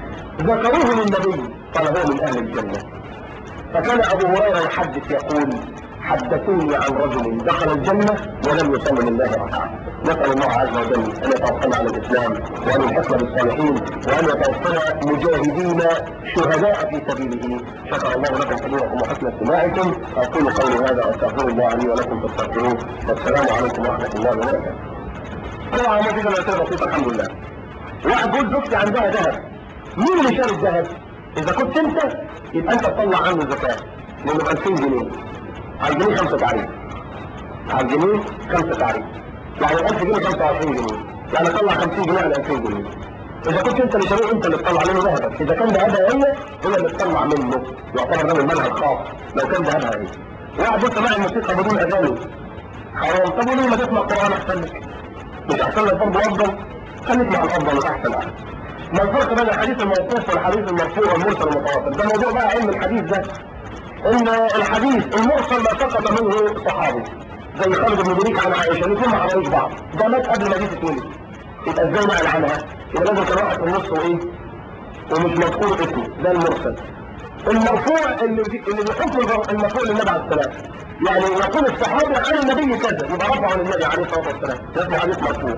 ذكروه للنبي قال هو من اهل الجنه فكان ابو هريره يحدث يقول حدثوني عن رجل دخل الجنة ولم يصل لله ركعة نسأل الله عز وجل أن يتوفنا على الإسلام وأن يلحقنا بالصالحين وأن يتوفنا مجاهدين شهداء في سبيله شكر الله لكم حضوركم وحسن استماعكم أقول قولي هذا وأستغفر الله لي ولكم فاستغفروه والسلام عليكم ورحمة الله وبركاته. طبعا ما في كده بسيطة الحمد لله. واحد بيقول زوجتي عندها ذهب. مين اللي شال الذهب؟ إذا كنت أنت يبقى أنت تطلع عنه زكاة لأنه ب 2000 جنيه. على الجنيه خمسة تعريف على الجنيه خمسة تعريف يعني 1000 جنيه 25 جنيه يعني طلع 50 جنيه على 2000 جنيه اذا كنت انت اللي شاريه انت اللي تطلع منه ذهبك اذا كان ذهبها هي هي اللي تطلع منه يعتبر ده من المنهج الخاص لو كان ذهبها هي واحد بص معي الموسيقى بدون اغاني حرام طب وليه ما تسمع قران احسن لك مش احسن لك برضه افضل خليك مع الافضل والاحسن احسن ما الفرق بين الحديث الموقوف والحديث المرفوع والمرسل والمتواتر ده موضوع بقى علم الحديث ده ان الحديث المرسل ما سقط منه صحابي زي خالد بن مريك عن عائشه الاثنين ما عملوش بعض ده مات قبل ما دي تتولد يبقى ازاي نقل عنها يبقى لازم كان واحد في النص وايه ومش مذكور اسمه ده المرسل المرفوع اللي اللي بحكم المرفوع للنبي عليه السلام يعني يقول الصحابي عن النبي كذا يبقى رفعه عن النبي عليه الصلاه والسلام ده اسمه حديث مرفوع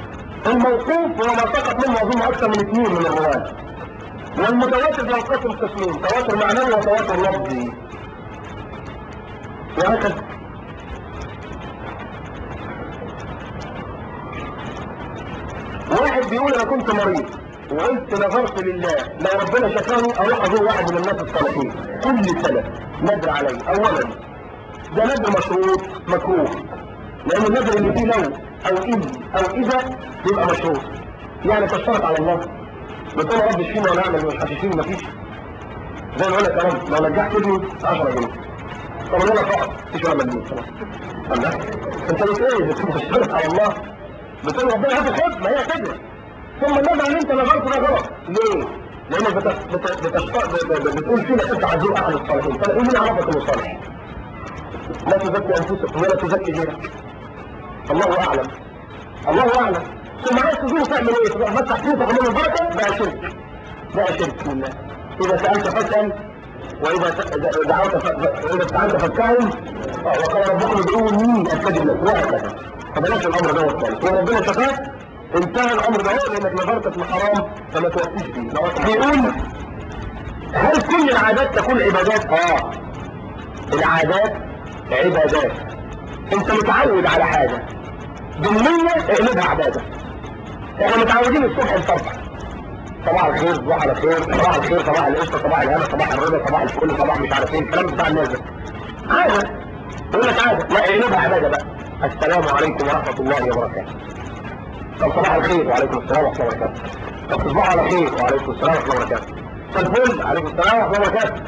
الموقوف هو ما سقط منه اظن اكثر من اثنين من الرواه والمتواتر ينقسم قسمين تواتر معنوي وتواتر لفظي وهكذا بيقول انا كنت مريض وقلت نظرت لله لو ربنا شفاني اروح ازور واحد من الناس الصالحين كل سنه نذر علي اولا ده نذر مشروط مكروه لان النذر اللي فيه لو او ان او اذا يبقى مشروط يعني تشترط على الله بتقول يا رب اشفيني ولا اعمل مش هتشفيني مفيش زي ما اقول لك يا رب لو نجحت ابني 10 جنيه طب انا فقط مفيش ولا مجنون خلاص الله انت بتقول ايه بتشترط على الله بتقول ربنا هات خد ما هي كده ثم النبع اللي انت نظرت ده غلط ليه؟ لانك بت... بت... بتشت... بت... بتقول فينا انت عزيز احد الصالحين طب ايه مين عرفك انه صالح؟ لا تزكي انفسك ولا تزكي غيرك الله اعلم الله اعلم ثم عايز تزور تعمل ايه؟ تروح مسح فيه تاخد منه البركه بقى شرك بقى شرك بالله اذا سالت فاسال واذا دعوت ف... واذا استعنت فاستعن وقال ربكم ادعوني استجب لكم وهكذا فبلاش الامر دوت خالص وربنا شفاك انتهى الامر ده لانك نظرت في الحرام فما توفيش فيه بيقول هل كل العادات تكون عبادات اه العادات عبادات انت متعود على حاجه بالنية اقلبها عبادة احنا متعودين الصبح نصبح صباح الخير صباح الخير صباح الخير صباح القشطه صباح الهنا صباح الرضا صباح الفل صباح مش عارف ايه الكلام بتاع الناس ده عادة يقول لك عادة لا اقلبها عبادة بقى السلام عليكم ورحمة الله وبركاته طب صباح الخير وعليكم السلام ورحمة الله وبركاته طب تصبحوا على خير وعليكم السلام ورحمة الله وبركاته طب فل عليكم السلام ورحمة الله وبركاته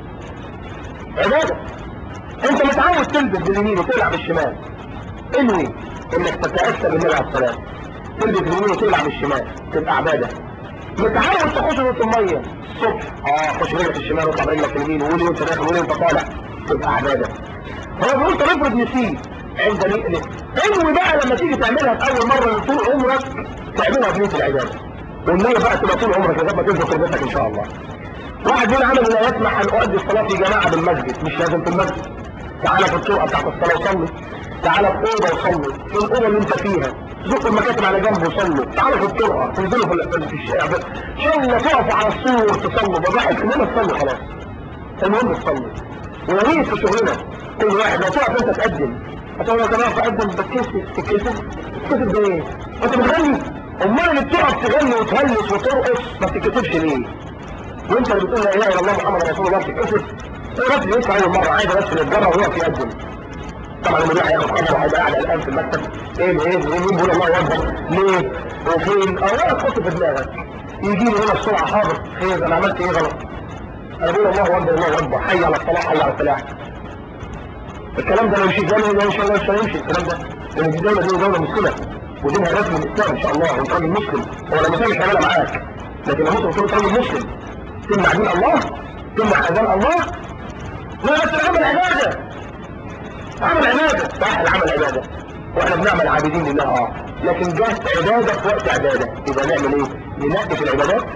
عبادة انت متعود تلبس باليمين وتلعب بالشمال انوي انك تتأسى بالنبي عليه السلام تلبس باليمين وتلعب بالشمال تبقى عبادة متعود تخش وسط المية الصبح اه خش رجلك الشمال واطلع برجلك اليمين وقولي وانت داخل وقولي وانت طالع تبقى عبادة هو بيقول طب افرض نسيت عند نقلة انوي بقى لما تيجي تعملها في اول مرة من طول عمرك تعملها في نية العبادة والنية بقى تبقى طول عمرك لغايه ما تنزل تربتك ان شاء الله واحد يقول عمل لا يسمح ان اؤدي الصلاة في جماعة بالمسجد مش لازم في المسجد تعالى في الطرقة بتاعت الصلاة وصلي تعالى في اوضه وصلي في الاوضه اللي انت فيها زق المكاتب على جنب وصلوا تعالى في الطرقه تنزلوا في, في الشارع ان شاء الله تقفوا على السور تصلوا بضحك المهم تصلوا خلاص المهم تصلوا ونريد في شغلنا كل واحد لو تقف انت تقدم هتقول لك انا اقدم بتكسف تتكسف تتكسف ده ايه؟ انت بتغني امال اللي بتقف تغني وتهلس وترقص ما بتتكسفش ليه؟ وانت اللي بتقول لا اله الا الله محمد رسول الله بتتكسف الراجل يطلع اول مره عايز بس يتجرى ويقف يقدم طبعا المذيع هياخد خبر وهيبقى قاعد الان في المكتب ايه ايه ايه مين بيقول الله اكبر ليه وفين او لا تحط في دماغك يجي لي هنا بسرعه حاضر خير انا عملت ايه غلط انا بقول الله اكبر الله اكبر حي على الصلاه حي على الفلاح الكلام ده لو مشي زي ما ان شاء الله مش هيمشي الكلام ده لان دي دوله دي دوله مسلمه ودينها رسم الاسلام ان شاء الله وانت راجل مسلم هو لما تعمل هيعملها معاك لكن لما انت تكون راجل مسلم تمنع دين الله تمنع اذان الله لا بس العمل عباده عمل عبادة صح العمل عبادة واحنا بنعمل عابدين لله اه لكن جاءت عبادة في وقت عبادة يبقى نعمل ايه ننقي في العبادات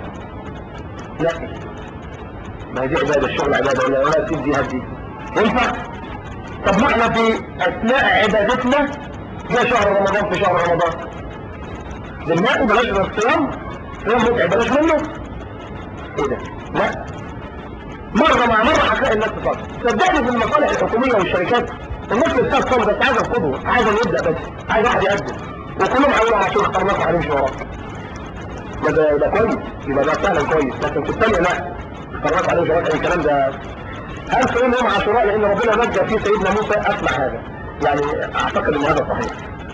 نقي ما هي دي عبادة الشغل عبادة ولا ولا تدي هدي ينفع طب ما احنا في اثناء عبادتنا جاء شهر رمضان في شهر رمضان بالماء بلاش من الصيام صيام متعب بلاش منه ايه ده لا مرة مع مرة هتلاقي الناس تصلي صدقني في المصالح الحكومية والشركات الناس اللي بتاعت صلي بس عايزة القدوة عايزة يبدأ بس عايز واحد يقدم وكلهم هيقولوا على شيخ اختار ناس هنمشي وراه ما ده يبقى كويس يبقى ده فعلا كويس لكن في الثانية لا اختار ناس هنمشي وراه الكلام ده هل صيام يوم عاشوراء لان ربنا نجى فيه سيدنا موسى اسمع هذا يعني اعتقد ان هذا صحيح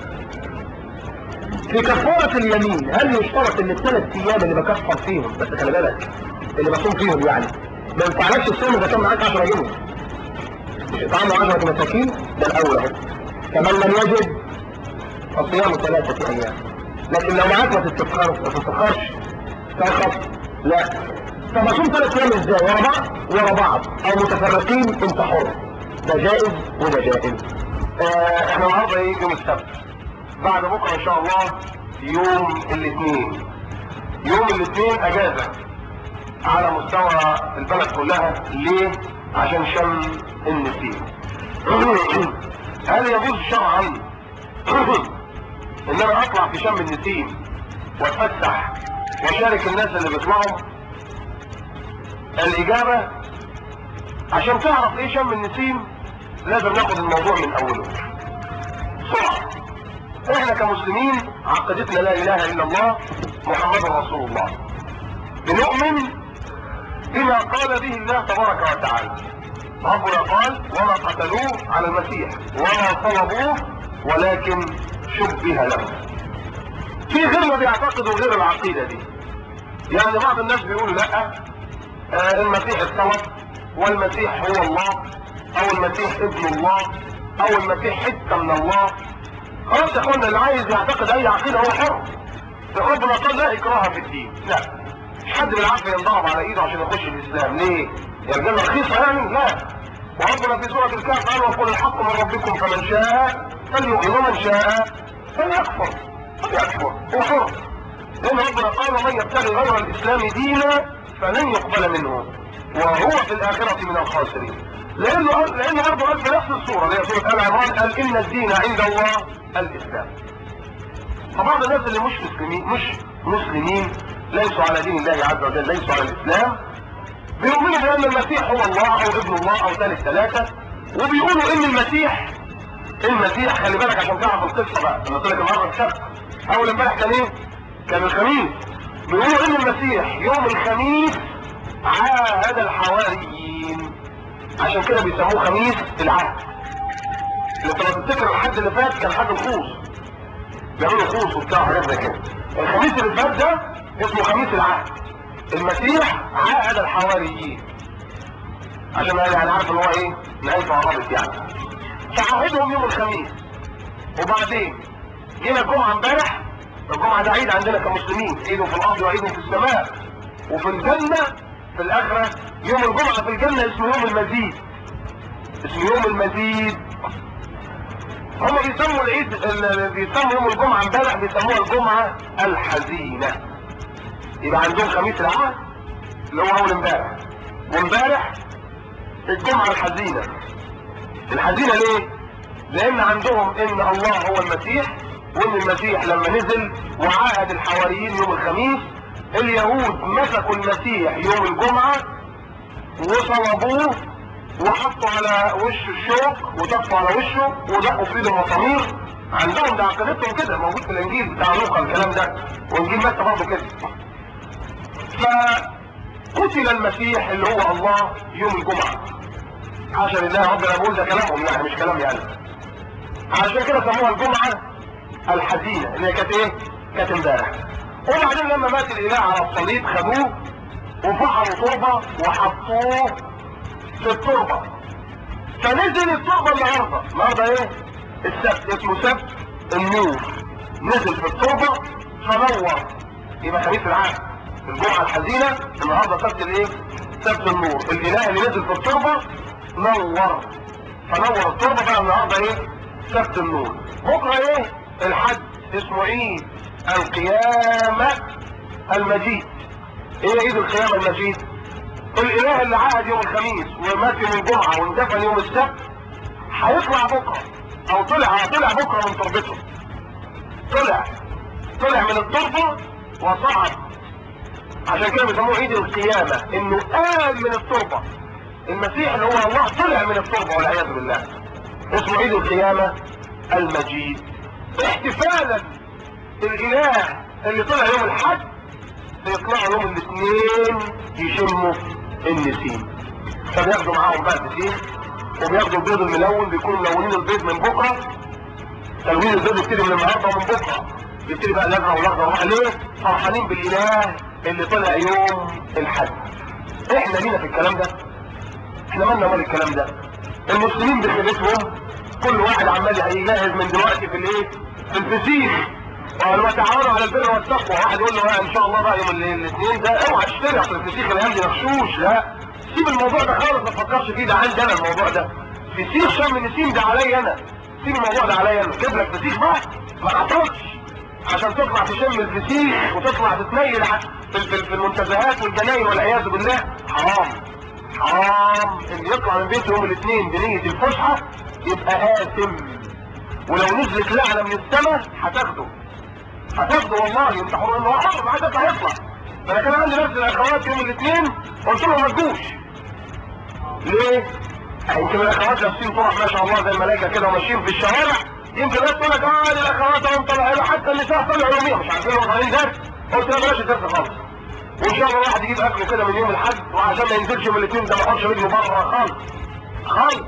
في كفارة اليمين هل يشترط ان الثلاث ايام اللي بكفر فيهم بس خلي بالك اللي بصوم فيهم يعني ما ينفعلكش الصوم اذا كان معاك 10 جنيه مش اطعام 10 مساكين ده الاول اهو فمن لم يجد فصيام ثلاثة ايام لكن لو معاك ما تستفخرش ما تستفخرش تاخذ لا طب اصوم ثلاث ايام ازاي ورا بعض ورا بعض او متفرقين انت حر ده جائز وده جائز آه احنا النهارده ايه يوم السبت بعد بكره ان شاء الله يوم الاثنين يوم الاثنين اجازه على مستوى البلد كلها ليه عشان شم النسيم هل يجوز شرعا ان انا اطلع في شم النسيم واتفسح واشارك الناس اللي بيطلعوا الاجابة عشان تعرف ايه شم النسيم لازم ناخد الموضوع من اوله بسرعة احنا كمسلمين عقيدتنا لا اله الا الله محمد رسول الله بنؤمن بما قال به الله تبارك وتعالى ربنا قال وما قتلوه على المسيح وما صلبوه ولكن شبه له في غيرنا بيعتقدوا غير العقيدة دي يعني بعض الناس بيقولوا لا آه المسيح اتصلب والمسيح هو الله او المسيح ابن الله او المسيح حتة من الله خلاص يا اخوانا اللي عايز يعتقد اي عقيدة هو حر ربنا قال لا اكراه في الدين لا مش حد بالعافية ينضرب على ايده عشان يخش الاسلام ليه يا رجاله رخيصة يعني لا وربنا في سورة الكهف قال وقل الحق من ربكم فمن شاء فليؤمن ومن شاء فليكفر فليكفر هو حر لان ربنا قال ومن يبتغي غير الاسلام دينا فلن يقبل منه وهو في الاخرة من الخاسرين لانه قال لانه برضه قال في نفس السورة اللي هي سورة ال عمران قال ان الدين عند الله الاسلام فبعض الناس اللي مش مسلمين مش مسلمين ليسوا على دين الله عز وجل ليسوا على الاسلام بيؤمنوا بان المسيح هو الله او ابن الله او ثالث ثلاثة وبيقولوا ان المسيح المسيح خلي بالك عشان تعرف القصة بقى انا قلت لك النهارده السبت اول امبارح كان ايه كان الخميس بيقولوا ان المسيح يوم الخميس عاهد الحواريين عشان كده بيسموه خميس العهد انت لو تفتكر الحد اللي فات كان حد الخوص بيعملوا خوص وبتاع حاجات زي كده الخميس اللي فات ده اسمه خميس العهد المسيح عاهد الحواريين عشان يعني عارف ان هو ايه نهايته عربت يعني فعاهدهم يوم الخميس وبعدين جينا الجمعه امبارح الجمعه ده عيد عندنا كمسلمين عيد في الارض وعيد في السماء وفي الجنه في الاخره يوم الجمعه في الجنه اسمه يوم المزيد اسمه يوم المزيد هم بيسموا العيد ال- بيسموا يوم الجمعه امبارح بيسموها الجمعه الحزينه يبقى عندهم خميس العهد اللي هو اول امبارح وامبارح الجمعه الحزينه الحزينه ليه لان عندهم ان الله هو المسيح وان المسيح لما نزل وعاهد الحواريين يوم الخميس اليهود مسكوا المسيح يوم الجمعه وصلبوه وحطوا على وش الشوك وطفوا على وشه ودقوا في ايده المسامير عندهم ده عقيدتهم كده موجود في الانجيل بتاع لوقا الكلام ده وانجيل متى برضه كده فقتل المسيح اللي هو الله يوم الجمعه عشان الله ربنا بقول ده كلامهم يعني مش كلام يعني عشان كده سموها الجمعه الحزينه اللي هي كانت ايه؟ كانت امبارح وبعدين لما مات الاله على الصليب خدوه وفحروا تربه وحطوه في التربة فنزل التربة النهاردة النهاردة ايه السبت اسمه سبت النور نزل في التربة فنور يبقى خميس العهد الجمعة الحزينة النهاردة سبت الايه سبت النور الاله اللي نزل في التربة نور فنور التربة بقى النهاردة ايه سبت النور بكرة ايه الحد اسمه عيد القيامة المجيد ايه عيد القيامة المجيد الاله اللي عهد يوم الخميس ومات يوم الجمعة واندفن يوم السبت هيطلع بكرة او طلع طلع بكرة من تربته طلع طلع من التربة وصعد عشان كده بيسموه عيد القيامة انه قام من التربة المسيح اللي هو الله طلع من التربة والعياذ بالله اسمه عيد القيامة المجيد احتفالا الاله اللي طلع يوم الحد بيطلعوا يوم الاثنين يشموا النسيم فبياخدوا معاهم بقى النسيم وبياخدوا البيض الملون بيكونوا ملونين البيض من بكره تلوين البيض يبتدي من النهارده ومن بكره يبتدي بقى الازرق والاخضر راح ليه؟ فرحانين بالاله اللي طلع يوم الحد احنا لينا في الكلام ده احنا مالنا مال الكلام ده المسلمين بخيبتهم كل واحد عمال يجهز من دلوقتي في الايه؟ في الفسيخ قال وتعاونوا على البر والتقوى واحد يقول له اه ان شاء الله بقى يوم الاثنين ده اوعى تشتري اصل الفسيخ الايام دي مغشوش لا سيب الموضوع ده خالص ما تفكرش فيه ده عندي انا الموضوع ده فسيخ شم النسيم ده عليا انا سيب الموضوع ده عليا انا جيب لك فسيخ بقى ما تعطلش عشان تطلع تشم الفسيخ وتطلع تتنيل ع- في, في, في المنتزهات والجناين والعياذ بالله حرام حرام اللي يطلع من بيته يوم الاثنين بنية الفسحة يبقى آثم ولو نزلت لعنة من السماء هتاخده هتاخده والله انت حر انه حر بعد يطلع يطلع فانا كان عندي نفس الاخوات يوم الاثنين قلت لهم ما تجوش ليه؟ يمكن الاخوات لابسين طرح ما شاء الله زي الملائكه كده وماشيين في الشوارع يمكن الناس تقول لك اه دي الاخوات اهم طالعين حتى النساء طلعوا يوميا مش عارفين هم طالعين درس قلت لا بلاش الدرس خالص وان شاء الله الواحد يجيب اكله كده من يوم الاحد وعشان ما ينزلش من الاثنين ده ما يحطش رجله بره خالص خالص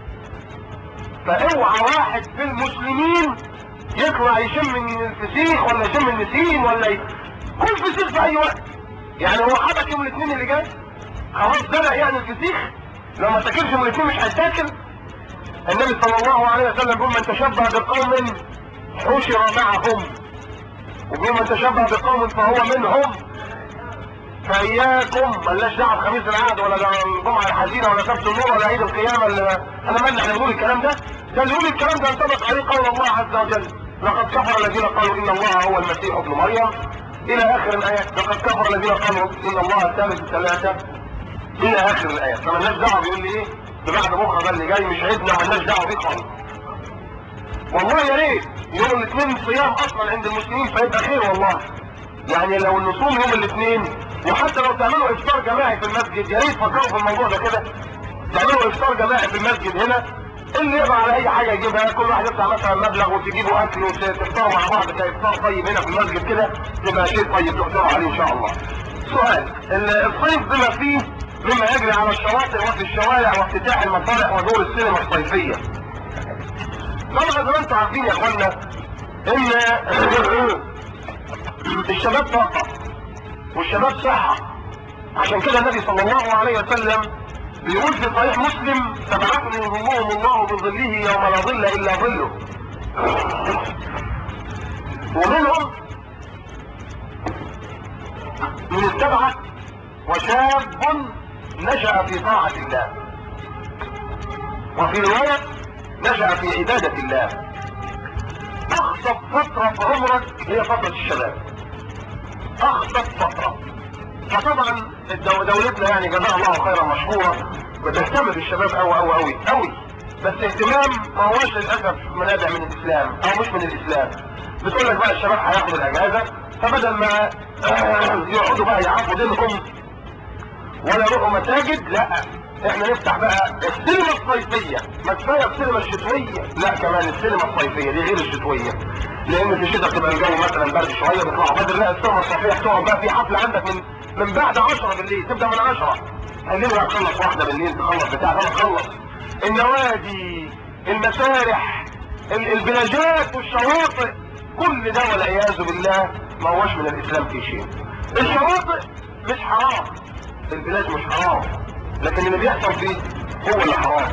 فاوعى واحد في المسلمين يطلع يشم من الفسيخ ولا يشم النسيم ولا ي... كل فسيخ في اي وقت يعني هو حدك يوم الاثنين اللي جاي خلاص بدأ يعني الفسيخ لو ما تاكلش من الاثنين مش هيتاكل النبي صلى الله عليه وسلم بيقول من تشبه بقوم حشر معهم وبيقول من تشبه بقوم فهو منهم فاياكم ملناش دعوه بخميس العهد ولا الجمعه الحزينه ولا سبت النور ولا عيد القيامه اللي انا مالي احنا بنقول الكلام ده ده اللي يقول الكلام ده ينطبق عليه قول الله عز وجل لقد كفر الذين قالوا ان الله هو المسيح ابن مريم الى اخر الايات لقد كفر الذين قالوا ان الله ثالث ثلاثه الى اخر الايات فمالناش دعوه بيقول لي ايه ده بعد بكره ده اللي جاي مش عيدنا مالناش دعوه بيه خالص والله يا ريت يوم الاثنين صيام اصلا عند المسلمين فيبقى خير والله يعني لو النصوم يوم الاثنين وحتى لو تعملوا افطار جماعي في المسجد يا ريت فكروا في الموضوع ده كده تعملوا افطار جماعي في المسجد هنا اللي يقدر على اي حاجه يجيبها كل واحد يدفع مثلا مبلغ وتجيبوا اكل وتفطروا مع بعض كافطار طيب هنا في المسجد كده تبقى شيء طيب تحضروا عليه ان شاء الله. سؤال الصيف بما فيه مما يجري على الشواطئ وفي الشوارع وافتتاح المصالح ودور السينما الصيفيه. طبعا زي ما انتم عارفين يا اخوانا ان الشباب طاقه والشباب صحه عشان كده النبي صلى الله عليه وسلم بيقول في صحيح مسلم سبعة يظلهم الله بظله يوم لا ظل الا ظله ومنهم من السبعة وشاب نشأ في طاعة الله وفي رواية نشأ في عبادة الله اخطب فترة في عمرك هي فترة الشباب اخطب فترة فطبعا الدو- دولتنا يعني جزاها الله خيرا مشكورة بتهتم بالشباب قوي قوي قوي قوي بس اهتمام ما هوش للاسف منابع من الاسلام او مش من الاسلام بتقول لك بقى الشباب هياخدوا الاجازه فبدل ما آه، يقعدوا بقى يعرفوا دينهم ولا يروحوا مساجد لا احنا نفتح بقى السينما الصيفيه ما كفايه السينما الشتويه لا كمان السينما الصيفيه دي غير الشتويه لان في الشتاء بتبقى الجو مثلا برد شويه بيطلعوا بدري لا السينما الصيفيه هتقعد بقى في حفله عندك من من بعد 10 بالليل تبدا من 10 خلينا بقى تخلص واحده بالليل تخلص بتاع ده تخلص النوادي المسارح ال- البلاجات والشواطئ كل ده والعياذ بالله ما هوش من الاسلام في شيء الشواطئ مش حرام البلاد مش حرام لكن اللي بيحصل فيه هو اللي حرام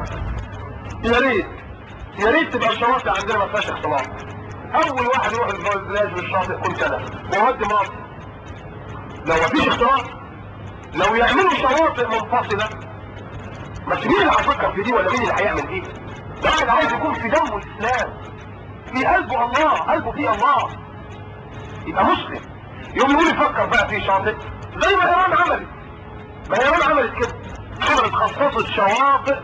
يا ريت يا ريت تبقى الشواطئ عندنا ما فيهاش اختلاط اول واحد يروح البلاد بالشاطئ كنت انا وودي مراتي لو مفيش اختلاط لو يعملوا شواطئ منفصله بس مين اللي هيفكر في دي ولا مين اللي هيعمل دي ده واحد عايز يكون في دمه الاسلام في قلبه الله قلبه فيه الله يبقى مسلم يوم يقول يفكر بقى في شاطئ زي ما ايران عملت ما ايران عملت كده عملت خصصت شواطئ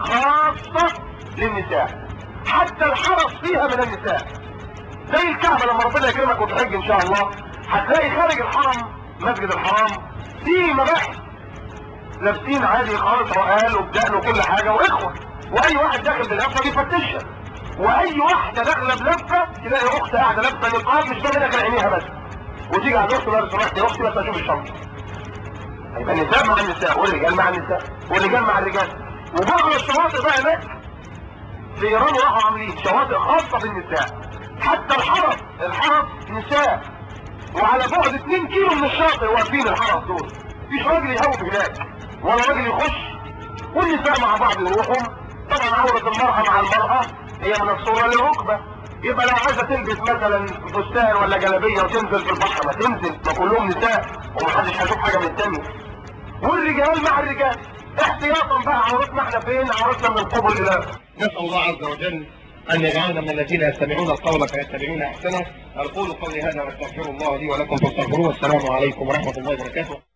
خاصة للنساء حتى الحرس فيها من النساء زي الكعبة لما ربنا يكرمك وتحج ان شاء الله هتلاقي خارج الحرم مسجد الحرام في مباحث لابسين عادي خالص وقال وبدقن وكل حاجة واخوة واي واحد داخل باللفة بيفتشها واي واحدة داخلة بلفة تلاقي اخت قاعدة لابسة نقاب مش باين غير عينيها بس وتيجي على الاخت لو سمحت يا اختي بس اشوف الشنطة يبقى النساء مع النساء والرجال مع النساء والرجال مع الرجال وبعض الشواطئ بقى هناك في ايران راحوا عاملين شواطئ خاصة بالنساء حتى الحرس الحرس نساء وعلى بعد 2 كيلو من الشاطئ واقفين الحرس دول مفيش راجل يهوب هناك ولا راجل يخش والنساء مع بعض يروحوا طبعا عورة المرأة مع المرأة هي من الصورة للركبة يبقى لو عايزة تلبس مثلا فستان ولا جلابية وتنزل في البحر ما تنزل ما كلهم نساء ومحدش هيشوف حاجة من التانية والرجال مع الرجال احتياطا بقى عورتنا احنا فين عورتنا من القبل الى نسأل الله عز وجل أن يجعلنا من الذين يستمعون القول فيتبعون أحسنه أقول قولي هذا وأستغفر الله لي ولكم فاستغفروه والسلام عليكم ورحمة الله وبركاته